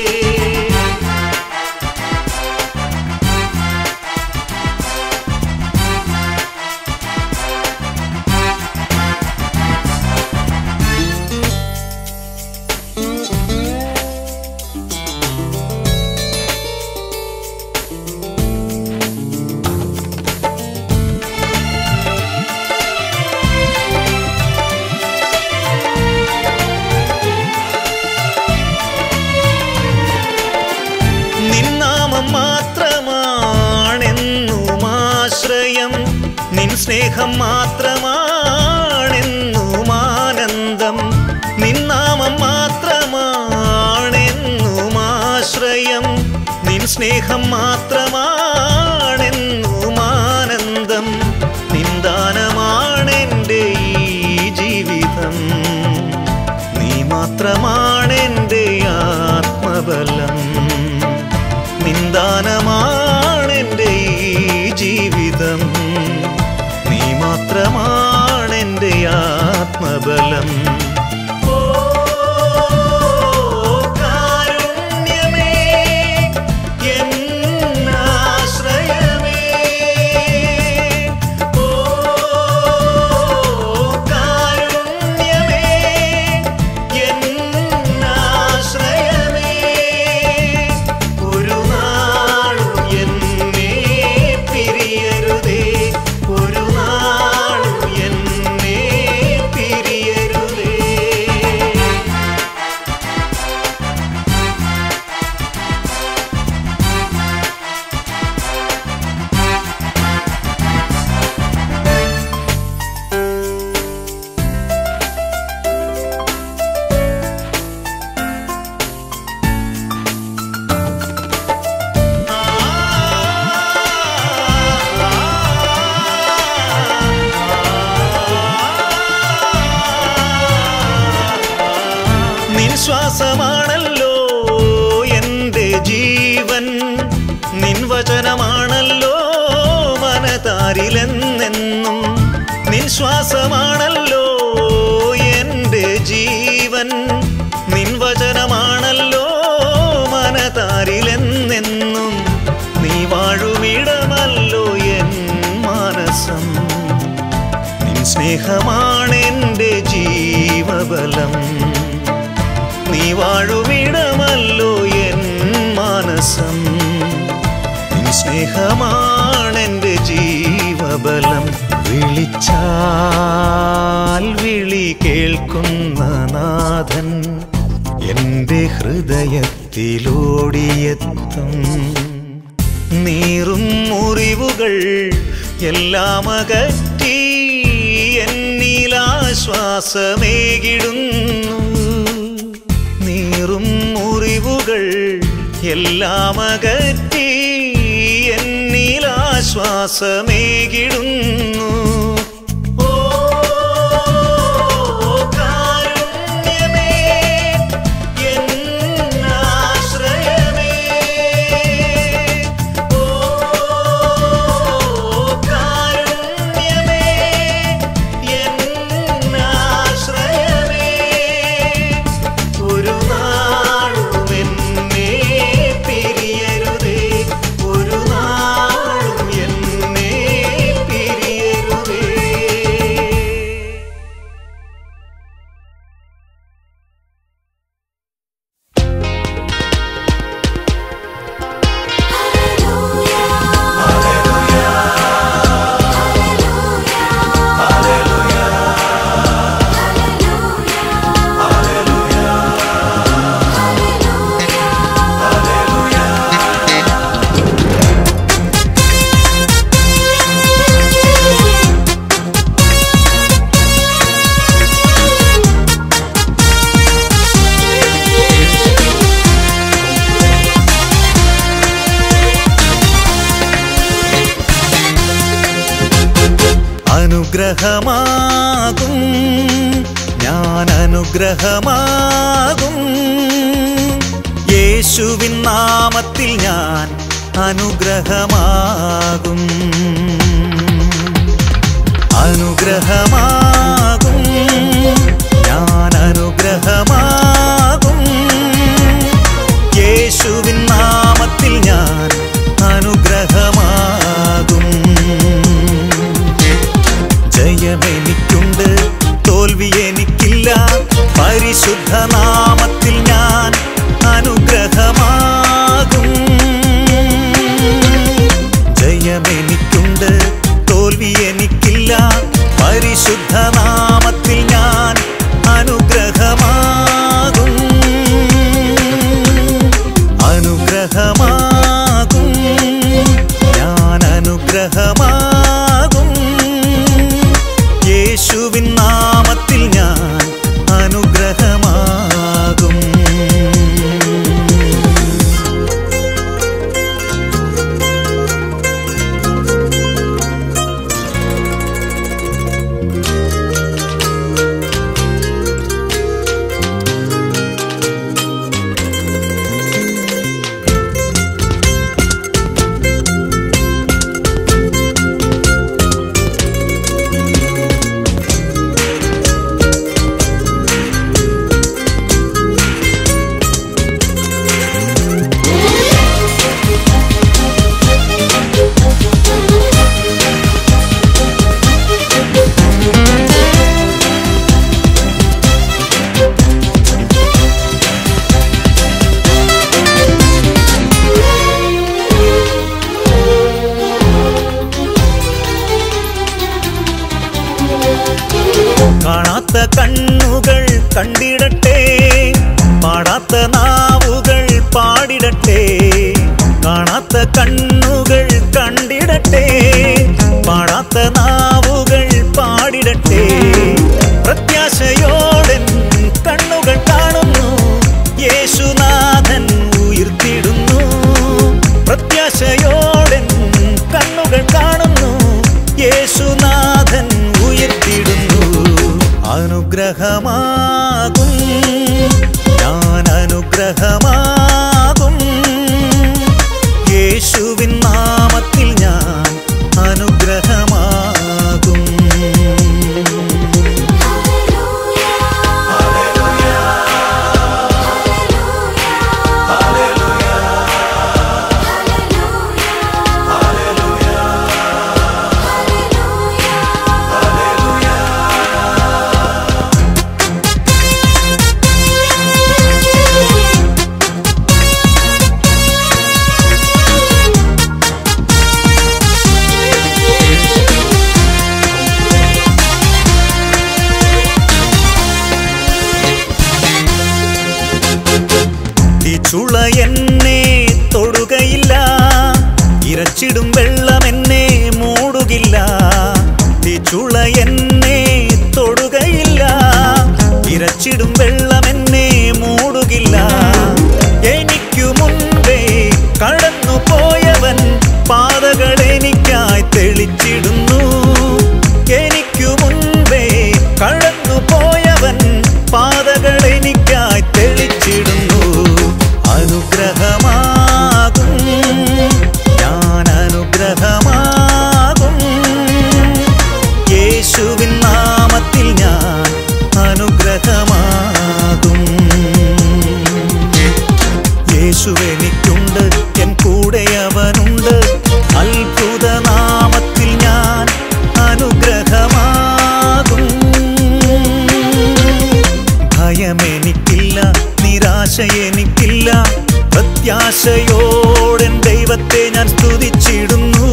നിന്നാമം മാത്രമാണെന്നും ആശ്രയം നിൻ സ്നേഹം മാത്രമാണെന്നും ആനന്ദം നിന്നാമം മാത്രമാണെന്നും ആശ്രയം നിൻ സ്നേഹം മാത്രമാണെന്നും ആനന്ദം നിന്ദാനമാണെൻ്റെ ഈ ജീവിതം നീ മാത്രമാണെൻ്റെ ആത്മബലം നിന്ദാനമാണെൻ്റെ ഈ ജീവിതം നീ മാത്രമാണെൻ്റെ ആത്മബലം ഓ കാരുണ്യമേ എന്നാശ്രയമേ ഓ കാരുണ്യമേ എന്നാശ്രയമേ ഒരു നാളും എന്നെ പിരിയരുതേ ഒരു നാളും എന്നെ പിരിയരുതേ ശ്വാസമാണല്ലോ എൻ്റെ ജീവൻ നിൻ വചനമാണല്ലോ മനതാരിലെന്നെന്നും നിൻ ശ്വാസമാണല്ലോ എൻ്റെ ജീവൻ നിൻ വചനമാണല്ലോ മനതാരിലെന്നെന്നും നീ വാഴുമിടമല്ലോ എൻ മാനസം നിൻ സ്നേഹമാണെൻ്റെ ജീവബലം നീ വാഴുമിടമല്ലോ എൻ മാനസം നിൻ സ്നേഹമാണെൻ്റെ ജീവബലം വിളിച്ചാൽ വിളി കേൾക്കുന്ന നാഥൻ എൻ്റെ ഹൃദയത്തിലോടിയെത്തും നീറും മുറിവുകൾ എല്ലാം അകറ്റി എന്നിലാശ്വാസമേകിടുന്നു നീറും മുറിവുകൾ എല്ലാം അകറ്റി എന്നിലാശ്വാസമേകിടുന്നു ഓ കാരുണ്യമേ എന്നാശ്രയമേ ഓ കാരുണ്യമേ എന്നാശ്രയമേ ഒരു നാളും എന്നെ പിരിയരുതേ ഒരു നാളും എന്നെ പിരിയരുതേ അനുഗ്രഹമാകും ഞാൻ അനുഗ്രഹമാകും യേശുവിൻ നാമത്തിൽ ഞാൻ അനുഗ്രഹമാകും അനുഗ്രഹമാകും ഞാൻ അനുഗ്രഹമാകും യേശുവിൻ നാമത്തിൽ ഞാൻ അനുഗ്രഹമാകും ജയമെനിക്കുണ്ട് തോൽവി എനിക്കില്ല പരിശുദ്ധ നാമത്തിൽ ഞാൻ അനുഗ്രഹമാകും ജയമെനിക്കുണ്ട് തോൽവി എനിക്കില്ല പരിശുദ്ധ നാമത്തിൽ ഞാൻ അനുഗ്രഹമാകും അനുഗ്രഹമാകും ഞാൻ അനുഗ്രഹമാകും യേശുവിൻ നാമത്തിൽ ഞാൻ അനുഗ്രഹമാകും കാണാത്ത കണ്ണുകൾ കണ്ടിടട്ടെ പാടാത്ത നാവുകൾ പാടിടട്ടെ കാണാത്ത കണ്ണുകൾ കണ്ടിടട്ടെ പാടാത്ത നാവുകൾ പാടിടട്ടെ പ്രത്യാശയോടെ കണ്ണുകൾ കാണുന്നു യേശുനാഥൻ ഉയർത്തിടുന്നു പ്രത്യാശയോടെ കണ്ണുകൾ കാണുന്നു യേശുനാഥൻ ഉയർത്തിടുന്നു അനുഗ്രഹമാകും ഞാൻ ഇരച്ചിടും വെള്ളം എന്നെ മൂടുകില്ല തീച്ചുള എന്നെ തൊടുകയില്ല ഇരച്ചിടും വെള്ളം എന്നെ മൂടുകില്ല എനിക്കു മുൻപേ കടന്നു പോയവൻ പാതകൾ എനിക്കായി തെളിച്ചിടുന്നു എനിക്കു മുൻപേ കടന്നു പോയവൻ പാതകൾ എനിക്കായി തെളിച്ചിടുന്നു അനുഗ്രഹമാകും ഞാൻ അനുഗ്രഹമാകും യേശുവിൻ നാമത്തിൽ ഞാൻ അനുഗ്രഹമാകും യേശു എനിക്കുണ്ട് എൻ കൂടെ അവനുണ്ട് അത്ഭുത നാമത്തിൽ ഞാൻ അനുഗ്രഹമാകും ഭയമെനിക്കില്ല നിരാശ എനിക്കില്ല പ്രത്യാശയോടെൻ ദൈവത്തെ ഞാൻ സ്തുതിച്ചിടുന്നു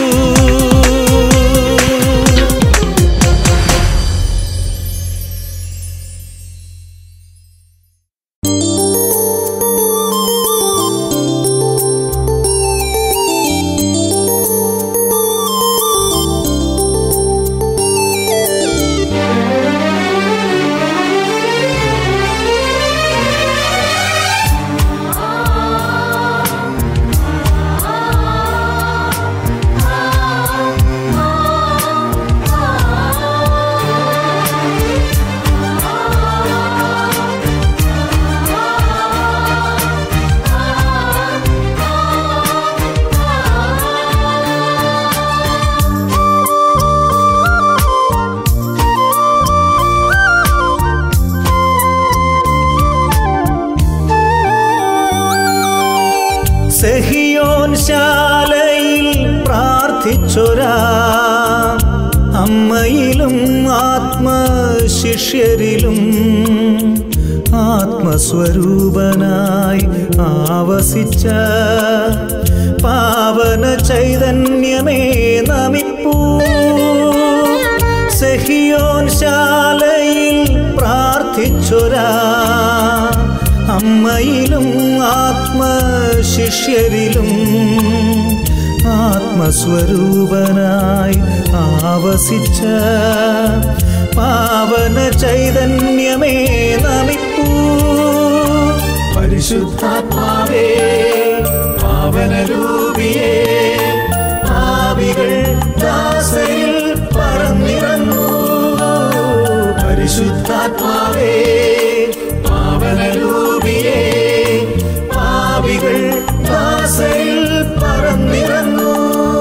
സെഹിയോൻ ശാലയിൽ പ്രാർത്ഥിച്ചൊരാ അമ്മയിലും ആത്മശിഷ്യരിലും ആത്മസ്വരൂപനായി ആവസിച്ച പാവന ചൈതന്യമേ നമിപ്പൂ സെഹിയോൻ ശാലയിൽ പ്രാർത്ഥിച്ചൊരാ അമ്മയിലും ആത്മശിഷ്യരിലും ആത്മസ്വരൂപനായി ആവസിച്ച പാവന ചൈതന്യമേ നമിപ്പൂ പരിശുദ്ധാത്മാവേ പാവനരൂപിയേ ആവികൾ ദാസയിൽ പറന്നിറങ്ങൂ പരിശുദ്ധാത്മാവേ പാവനരൂപിയേ പാവികൾ ദാസയിൽ പറന്നിറങ്ങൂ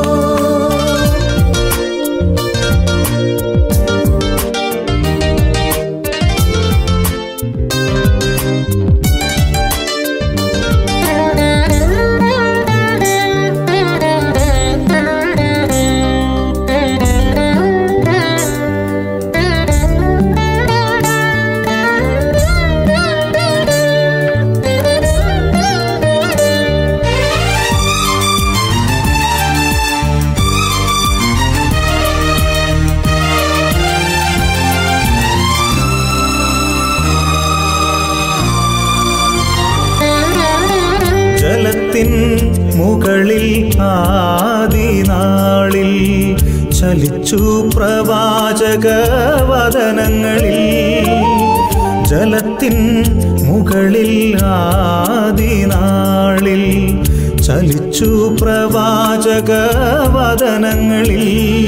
ജലത്തിൻ മുകളിൽ ആദിനാളിൽ ചലിച്ചു പ്രവാചക വദനങ്ങളിൽ ജലത്തിൻ മുകളിൽ ആദിനാളിൽ ചലിച്ചു പ്രവാചക വദനങ്ങളിൽ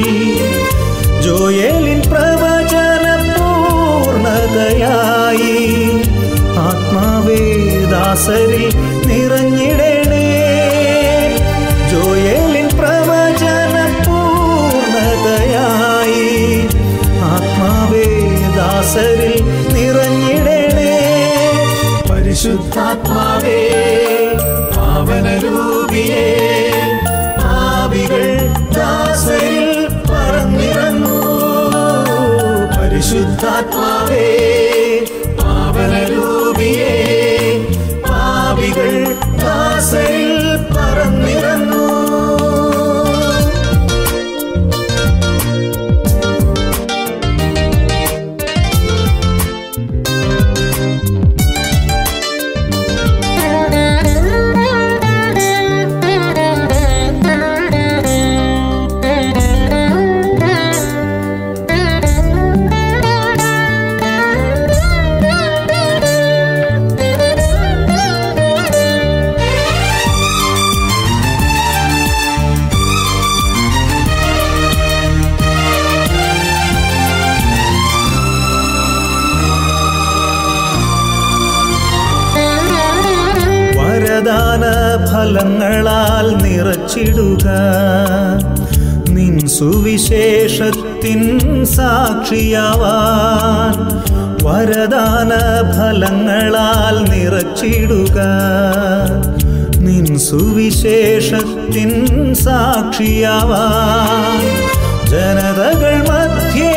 ജോയേലിൻ പ്രവചന പൂർണതയായി ആത്മാവേ ദാസരിൽ നിറഞ്ഞിടണേ ജോയേലിൻ പ്രവചന പൂർണതയായി ആത്മാവേ ദാസരിൽ നിറഞ്ഞിടണേ പരിശുദ്ധാത്മാവേ പാവനരൂപിയേ ആവികൾ ദാസരിൽ പറന്നിറങ്ങൂ പരിശുദ്ധാത്മാവേ പാവനരൂപിയേ പാവികൾ ദാസരിൽ പറന്നിറങ്ങൂ Thank you. ഫലങ്ങളാൽ നിറച്ചിടുക നിൻ സുവിശേഷത്തിൻ സാക്ഷിയാവാൻ വരദാന ഫലങ്ങളാൽ നിറച്ചിടുക നിൻ സുവിശേഷത്തിൻ സാക്ഷിയാവാൻ ജനതകൾ മധ്യേ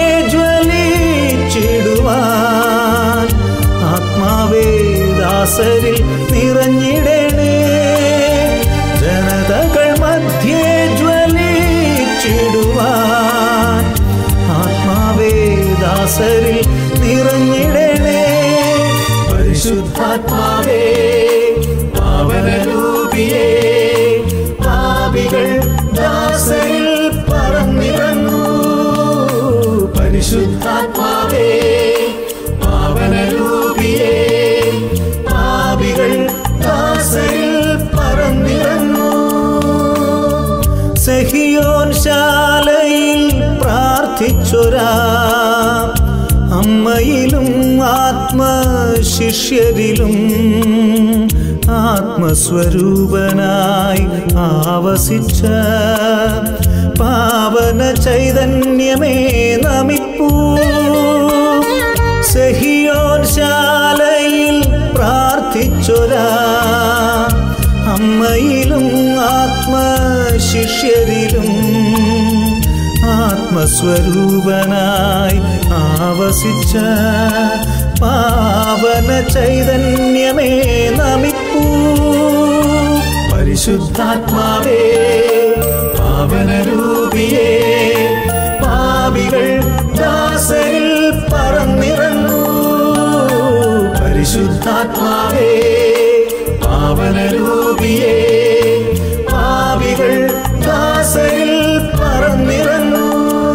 ജ്വലിച്ചിടുവാൻ ആത്മാവേ ദാസരിൽ നിറഞ്ഞിടണേ ജനതകൾ മധ്യേ ജ്വലിച്ചിടുവാൻ ആത്മാവേ ദാസരിൽ നിറഞ്ഞിടണേ പരിശുദ്ധാത്മാവേ പാവനരൂപിയേ പാപികൾ ദാസരിൽ പറന്നിറങ്ങൂ പരിശുദ്ധാത്മാവേ പാവനരൂപിയേ പാപികൾ ദാസരിൽ പറന്നിറങ്ങൂ സഹിയോൻ ശാലയിൽ പ്രാർത്ഥിച്ചൊരാ അമ്മയിലും ആത്മശിഷ്യരിലും ആത്മസ്വരൂപനായി ആവസിച്ച പാവന ചൈതന്യമേ നമിപ്പൂ സഹിയോൻ ശാലയിൽ പ്രാർത്ഥിച്ചൊരാ അമ്മയിലും ആത്മശിഷ്യരിലും ആത്മസ്വരൂപനായി ആവസിച്ച പാവന ചൈതന്യമേ നമിപ്പൂ പരിശുദ്ധാത്മാവേ പാവനരൂപിയേ പാപികൾ ദാസരിൽ പറന്നിറങ്ങൂ പരിശുദ്ധാത്മാവേ പാവനരൂപിയേ പാപികൾ ദാസരിൽ പറന്നിറങ്ങൂ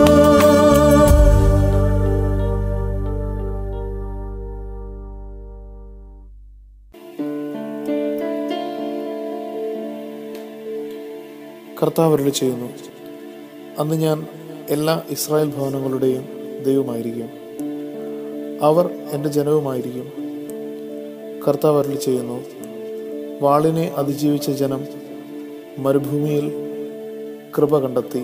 കർത്താവ് അരുളി ചെയ്യുന്നു അന്ന് ഞാൻ എല്ലാ ഇസ്രായേൽ ഭവനങ്ങളുടെയും ദൈവമായിരിക്കും അവർ എൻ്റെ ജനവുമായിരിക്കും കർത്താവ് അരുളി ചെയ്യുന്നു വാളിനെ അതിജീവിച്ച ജനം മരുഭൂമിയിൽ കൃപ കണ്ടെത്തി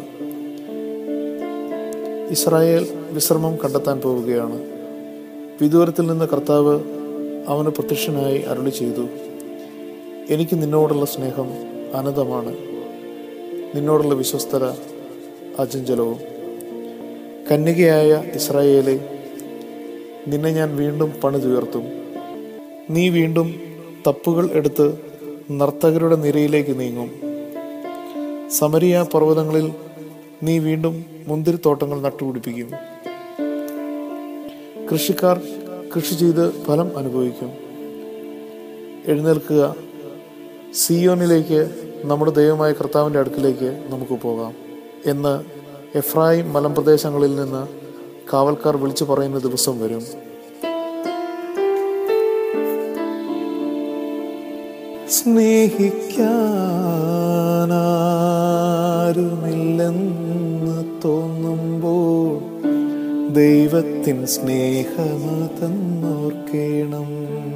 ഇസ്രായേൽ വിശ്രമം കണ്ടെത്താൻ പോവുകയാണ് വിദൂരത്തിൽ നിന്ന് കർത്താവ് അവന് പ്രത്യക്ഷനായി അരുളി ചെയ്തു എനിക്ക് നിന്നോടുള്ള സ്നേഹം അനന്തമാണ് നിന്നോടുള്ള വിശ്വസ്തത അചഞ്ചലവും കന്യകയായ ഇസ്രായേലെ നിന്നെ ഞാൻ വീണ്ടും പണിതുയർത്തും നീ വീണ്ടും തപ്പുകൾ എടുത്ത് നർത്തകരുടെ നിരയിലേക്ക് നീങ്ങും സമരിയ പർവ്വതങ്ങളിൽ നീ വീണ്ടും മുന്തിരിത്തോട്ടങ്ങൾ നട്ടുപിടിപ്പിക്കും കൃഷിക്കാർ കൃഷി ചെയ്ത് ഫലം അനുഭവിക്കും എഴുന്നേൽക്കുക സിയോനിലേക്ക് നമ്മുടെ ദൈവമായ കർത്താവിൻ്റെ അടുക്കിലേക്ക് നമുക്ക് പോകാം എന്ന് എഫ്രായിം മലമ്പ്രദേശങ്ങളിൽ നിന്ന് കാവൽക്കാർ വിളിച്ചു പറയുന്ന ദിവസം വരും സ്നേഹിക്കാനാരുമില്ലെന്ന് തോന്നുമ്പോൾ ദൈവത്തിൻ സ്നേഹമതെന്നോർക്കേണം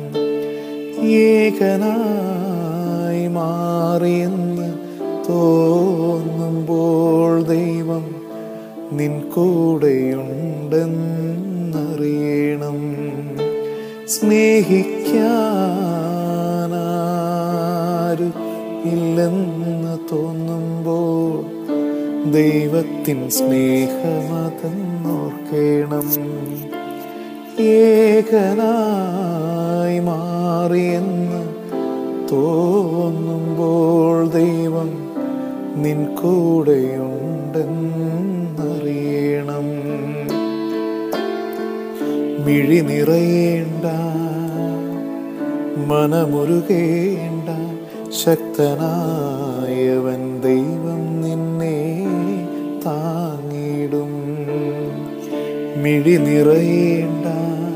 ഏകനായി മാറിയെന്ന് തോന്നുമ്പോൾ ദൈവം നിൻ കൂടെയുണ്ടെന്നറിയണം സ്നേഹിക്കാനാരും ഇല്ലെന്ന് തോന്നുമ്പോൾ ദൈവത്തിൻ സ്നേഹമതെന്നോർക്കേണം ഏകനായി മാറിയെന്ന് തോന്നുമ്പോൾ ദൈവം നിൻ കൂടെയുണ്ടെന്നറിയണം മിഴി നിറയേണ്ട മനമുരുകേണ്ട ശക്തനായവൻ ദൈവം നിന്നെ താങ്ങിടും മിഴി നിറയേണ്ട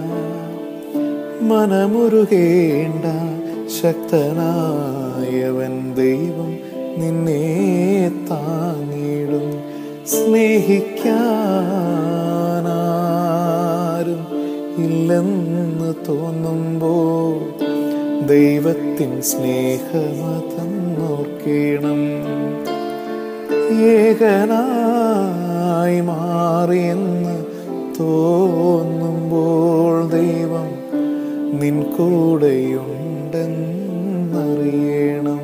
മനമുരുകേണ്ട ശക്തനായവൻ ദൈവം നിന്നെ താങ്ങിടും സ്നേഹിക്കാനാരും ഇല്ലെന്ന് തോന്നുമ്പോൾ ദൈവത്തിൻ സ്നേഹമതം തോന്നുന്നോർക്കണം ഏകനായി മാറിയെന്ന് തോന്നുമ്പോൾ ദൈവം നിൻ കൂടെയുണ്ടെന്നറിയണം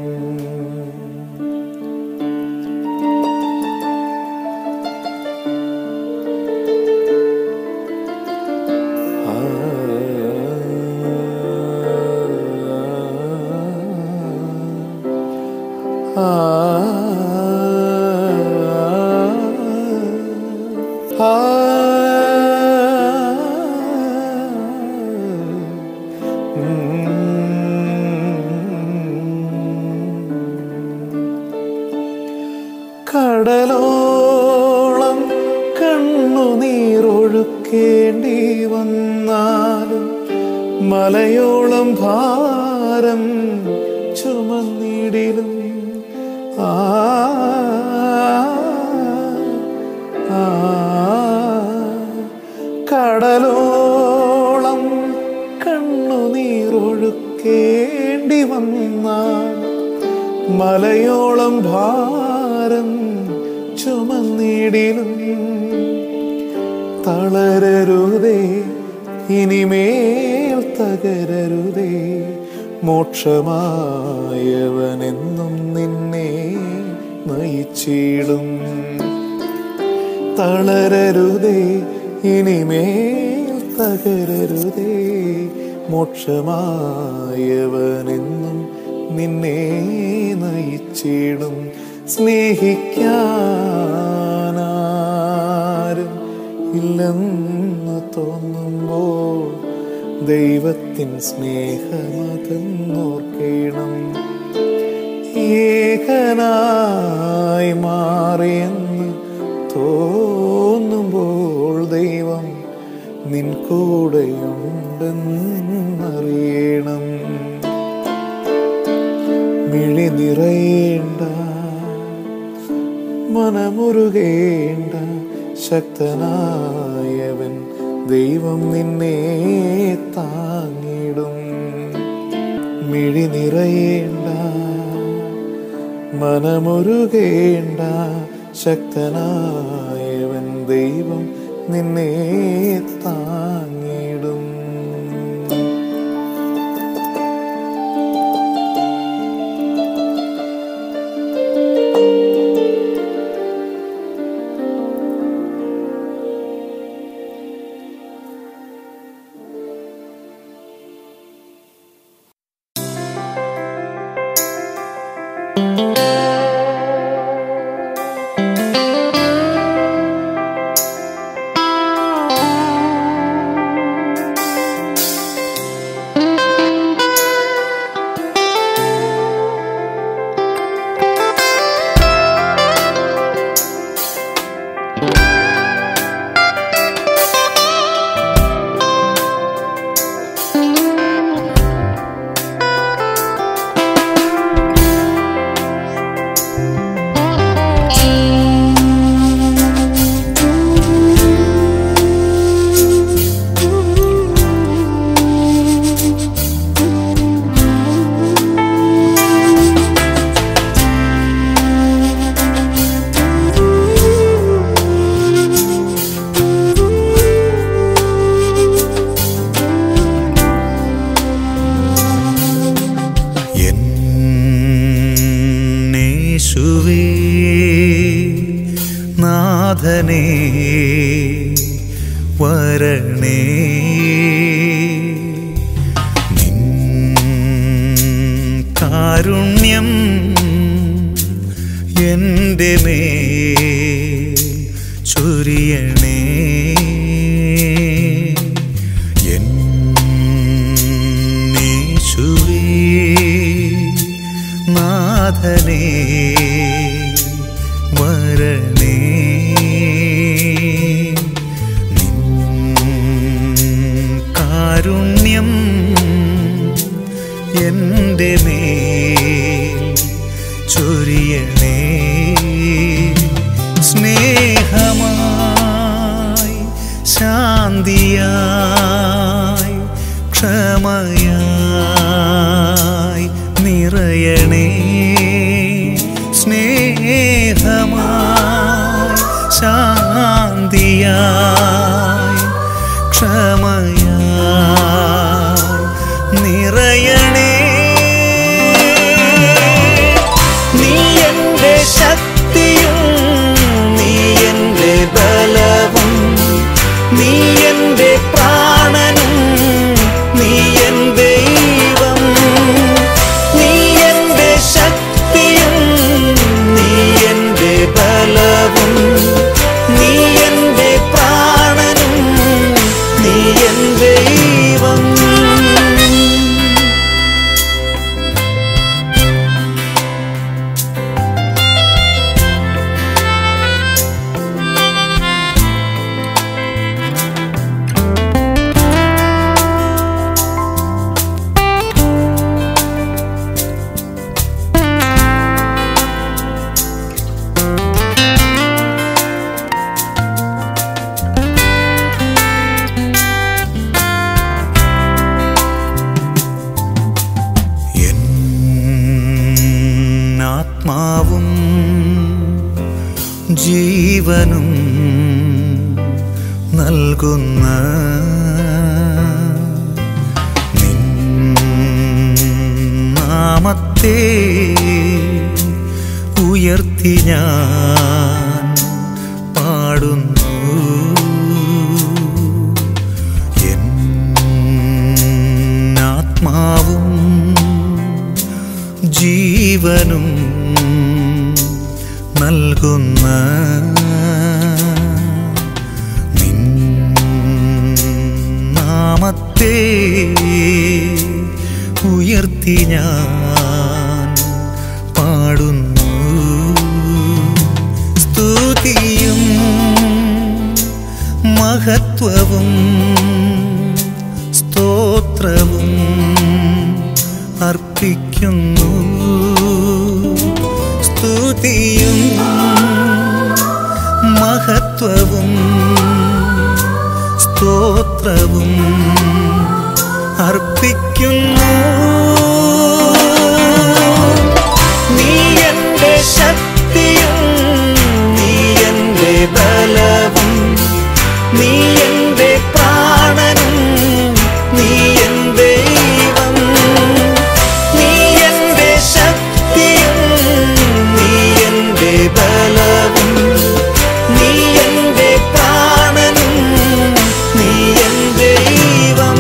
കടലോളം കണ്ണുനീരൊഴുക്കേണ്ടി വന്നാലും മലയോളം ഭാരം ചുമന്നിടിലും ആ ആ, കടലോളം കണ്ണുനീരൊഴുക്കേണ്ടി വന്നാൽ മലയോളം ഭാരം ചുമന്നിടിലും തളരരുതേ ഇനിമേൽ തകരരുതേ മോക്ഷമായവനെന്നും നിന്നെ നയിച്ചിടും തളരരുതേ ഇനിമേൽ തകരരുതേ മോക്ഷമായവനെന്നും നിന്നെ നയിച്ചിടും സ്നേഹിക്കാനാരും ഇല്ലെന്ന് തോന്നുമ്പോൾ ദൈവത്തിൻ സ്നേഹമതെന്നോർക്കണം ഏകനായി മാറിയെന്ന് തോന്നുമ്പോൾ ദൈവം നിൻ കൂടെയുണ്ടെന്നറിയണം മിഴി നിറയേണ്ട മനമുരുകേണ്ട ശക്തനായവൻ ദൈവം നിന്നെ താങ്ങിടും മിഴി നിറയേണ്ട മനമുരുകേണ്ട ശക്തനായവൻ ദൈവം നിന്നെ താങ്ങിടും എന്നേശുവേ നാഥനേ വരണേ നിൻ കാരുണ്യം എൻ്റെ മേൽ ചൊരിയണേ എന്നേശുവേ നാഥനേ വരണേ നിൻ കാരുണ്യം എൻ്റെ മേൽ ചൊരിയണേ സ്നേഹമായി ശാന്തിയായി ക്ഷമയായി നിറയണേ ക്ഷമയായി നിറയണേ നീ എൻ്റെ ശക്തിയും നീ എൻ്റെ ബലവും നീ എൻ്റെ പ്രാണനും നീ എൻ ദൈവം നീ എൻ്റെ ശക്തിയും നീ എൻ്റെ ബലവും നീ എൻ്റെ പ്രാണനും നീ എൻ ദൈവം എൻ ആത്മാവും ജീവനും നൽകുന്ന നിൻ നാമത്തെ ഉയർത്തി ഞാൻ പാടുന്നു എൻ ആത്മാവും ജീവനും നൽകുന്ന നിൻ നാമത്തെ ഉയർത്തി ഞാൻ പാടുന്നു സ്തുതിയും മഹത്വവും സ്തോത്രവും അർപ്പിക്കുന്നു സ്തുതിയും മഹത്വവും സ്തോത്രവും അർപ്പിക്കുന്നു നീ എൻ്റെ ശക്തിയും നീ എൻ്റെ ബലവും നീ എൻ്റെ പ്രാണനും നീ എൻ ദൈവം നീ എൻ്റെ ശക്തിയും നീ എൻ്റെ ബലവും നീ എൻ്റെ പ്രാണനും നീ എൻ ദൈവം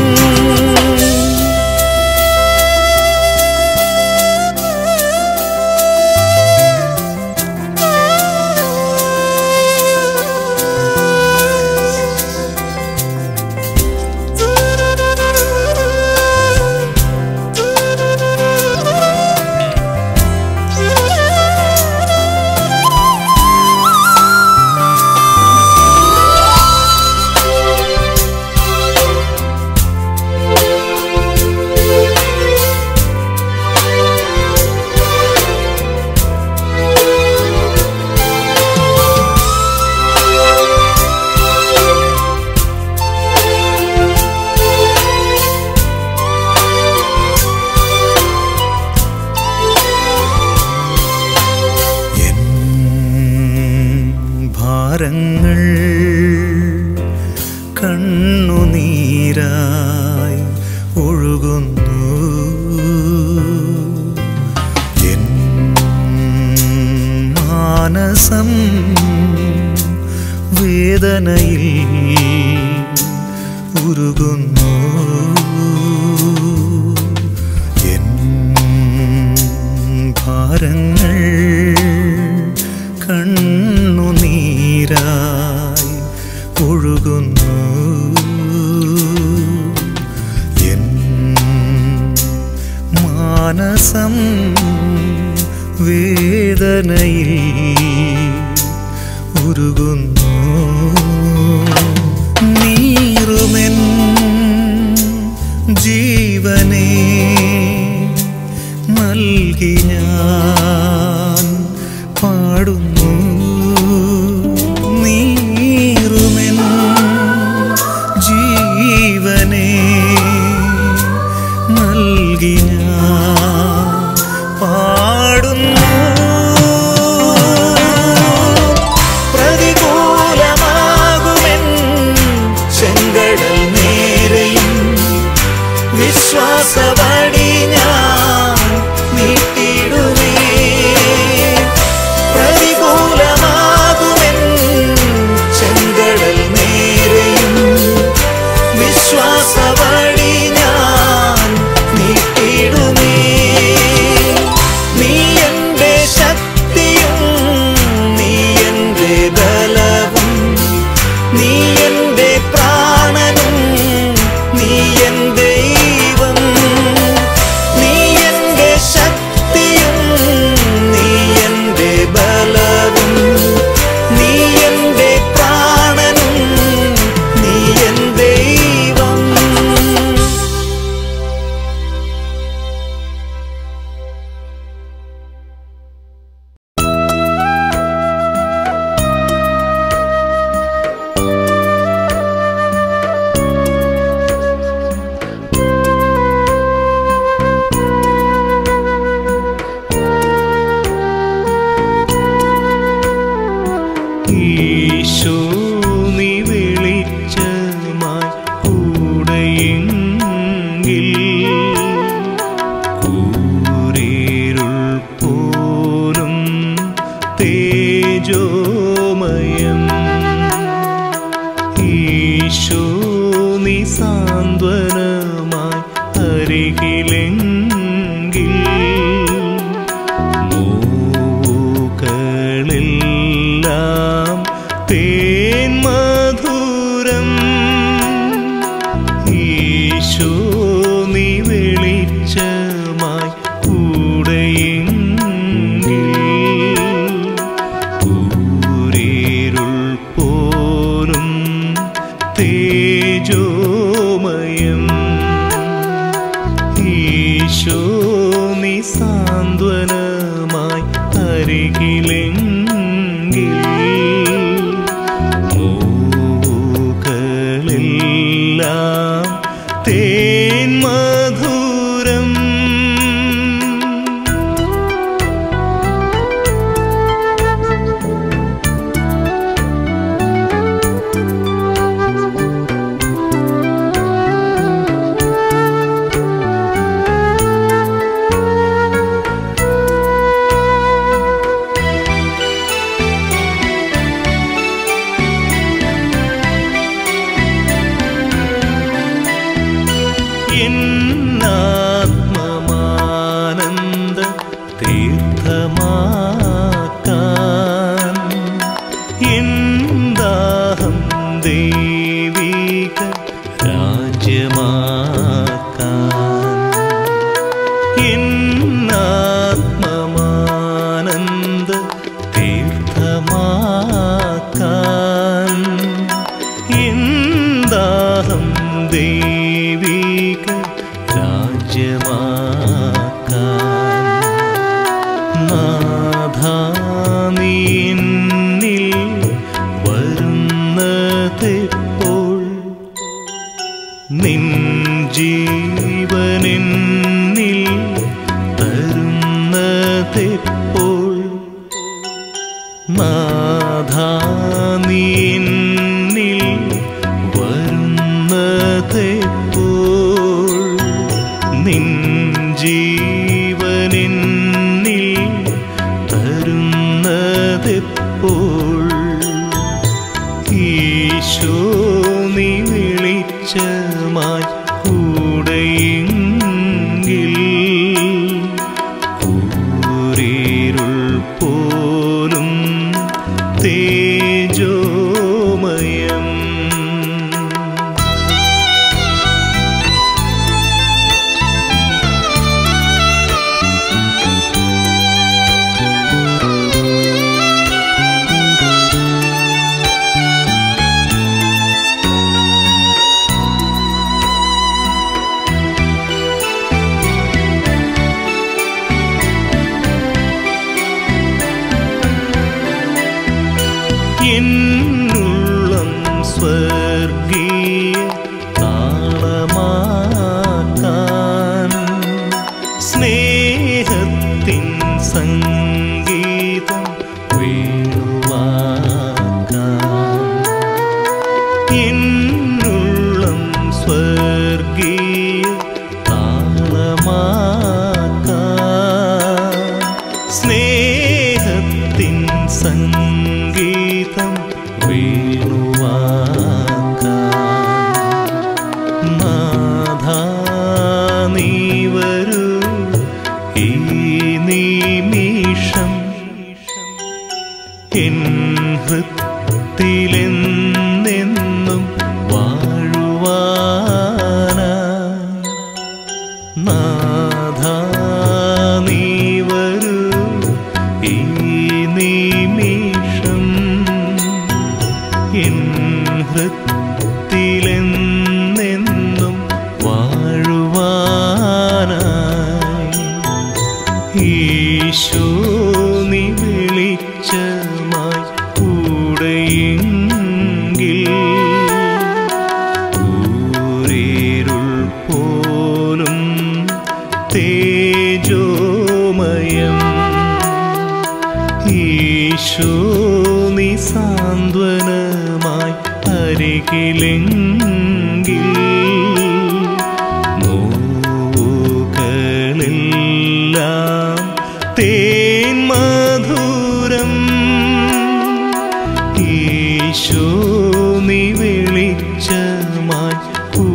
എൻ ഭാരങ്ങൾ കണ്ണുനീരായി ഒഴുകുന്നു എൻ മാനസം വേദനയിൽ ഉരുകുന്നു എൻ ഭാരങ്ങൾ കണ്ണുനീരായി ഒഴുകുന്നു എൻ മാനസം വേദനയിൽ ഉരുകുന്നു നീറുമെൻ ജീവനെ നൽകി ഞാൻ പാടുന്നു നീറുമെൻ ജീവനെ നൽകി ഞാൻ പാടുന്നു പ്രതികൂലമാകുമെൻ നീ സാന്ത്വനമായി അരികിലെങ്കിൽ നോവുകളെല്ലാം തേൻ മധുരം ഈശോ നീ വെളിച്ചമായി കൂടെയെങ്കിൽ കൂരിരുൾ പോലും തേജോമയം ഈശോ നീ സാന്ത്വനമായി അരികിലെങ്കിൽ നോവുകളെല്ലാം തേൻ മധുരം എന്നാത്മമാനന്ദ തീർത്ഥമാക്കാൻ എന്താഹം ദൈവിക രാജ്യമാക്കാൻ എന്നാത്മമാനന്ദ തീർത്ഥമാക്കാൻ എന്താഹം ദൈവിക രാജ്യമാക്കാൻ നാഥാനീന്നിൽ വരുന്നതെപ്പോൾ നിൻ ജീവനെന്നിൽ തരുന്നതെപ്പോൾ നാഥാനീന്നിൽ വരുന്നതെപ്പോൾ നിൻ ജീവനെന്നിൽ തരുന്നതെപ്പോൾ ഈശോ നീ വെളിച്ചമായി കൂടെയെങ്കിൽ കൂരിരുൾ പോലും തേജോമയം എന്നുള്ളം സ്വർഗീയ താളമാക്കാൻ സ്നേഹത്തിൻ സംഗീതം വീണുവാക്കാൻ എന്നുള്ളം സ്വർഗീയ താളമാക്കാൻ സ്നേഹത്തിൻ സംഗീതം വീണുവാക്കാൻ നാഥാ നീ വരൂ ഈ നിമിഷം എൻ ഹൃത്തിലെന്നെന്നും വാഴുവാനായി നാഥാ നീ വരൂ ഈ നിമിഷം എൻ ഹൃത്തിലെന്നെന്നും വാഴുവാനായി ഈശോ നീ വെളിച്ചമായി കൂടെയെങ്കിൽ ൂരിരുൾ പോലും തേജോമയം ഈശോ നീ സാന്ത്വനമായി അരികിലെങ്കിൽ നോവുകളെല്ലാം തേൻ മധുരം ഈശോ നീ വെളിച്ചമായി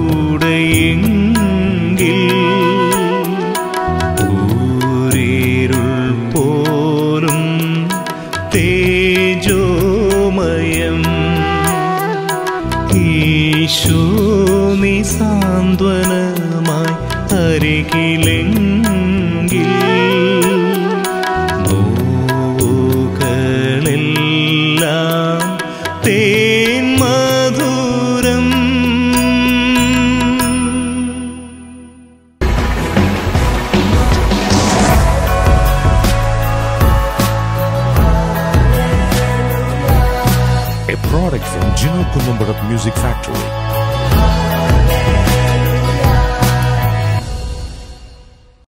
സാന്ത്വനമായി അരികിലെങ്കിൽ നോവുകളെല്ലാം തേൻ മധുരം a product from Gino Columbarat Music Factory.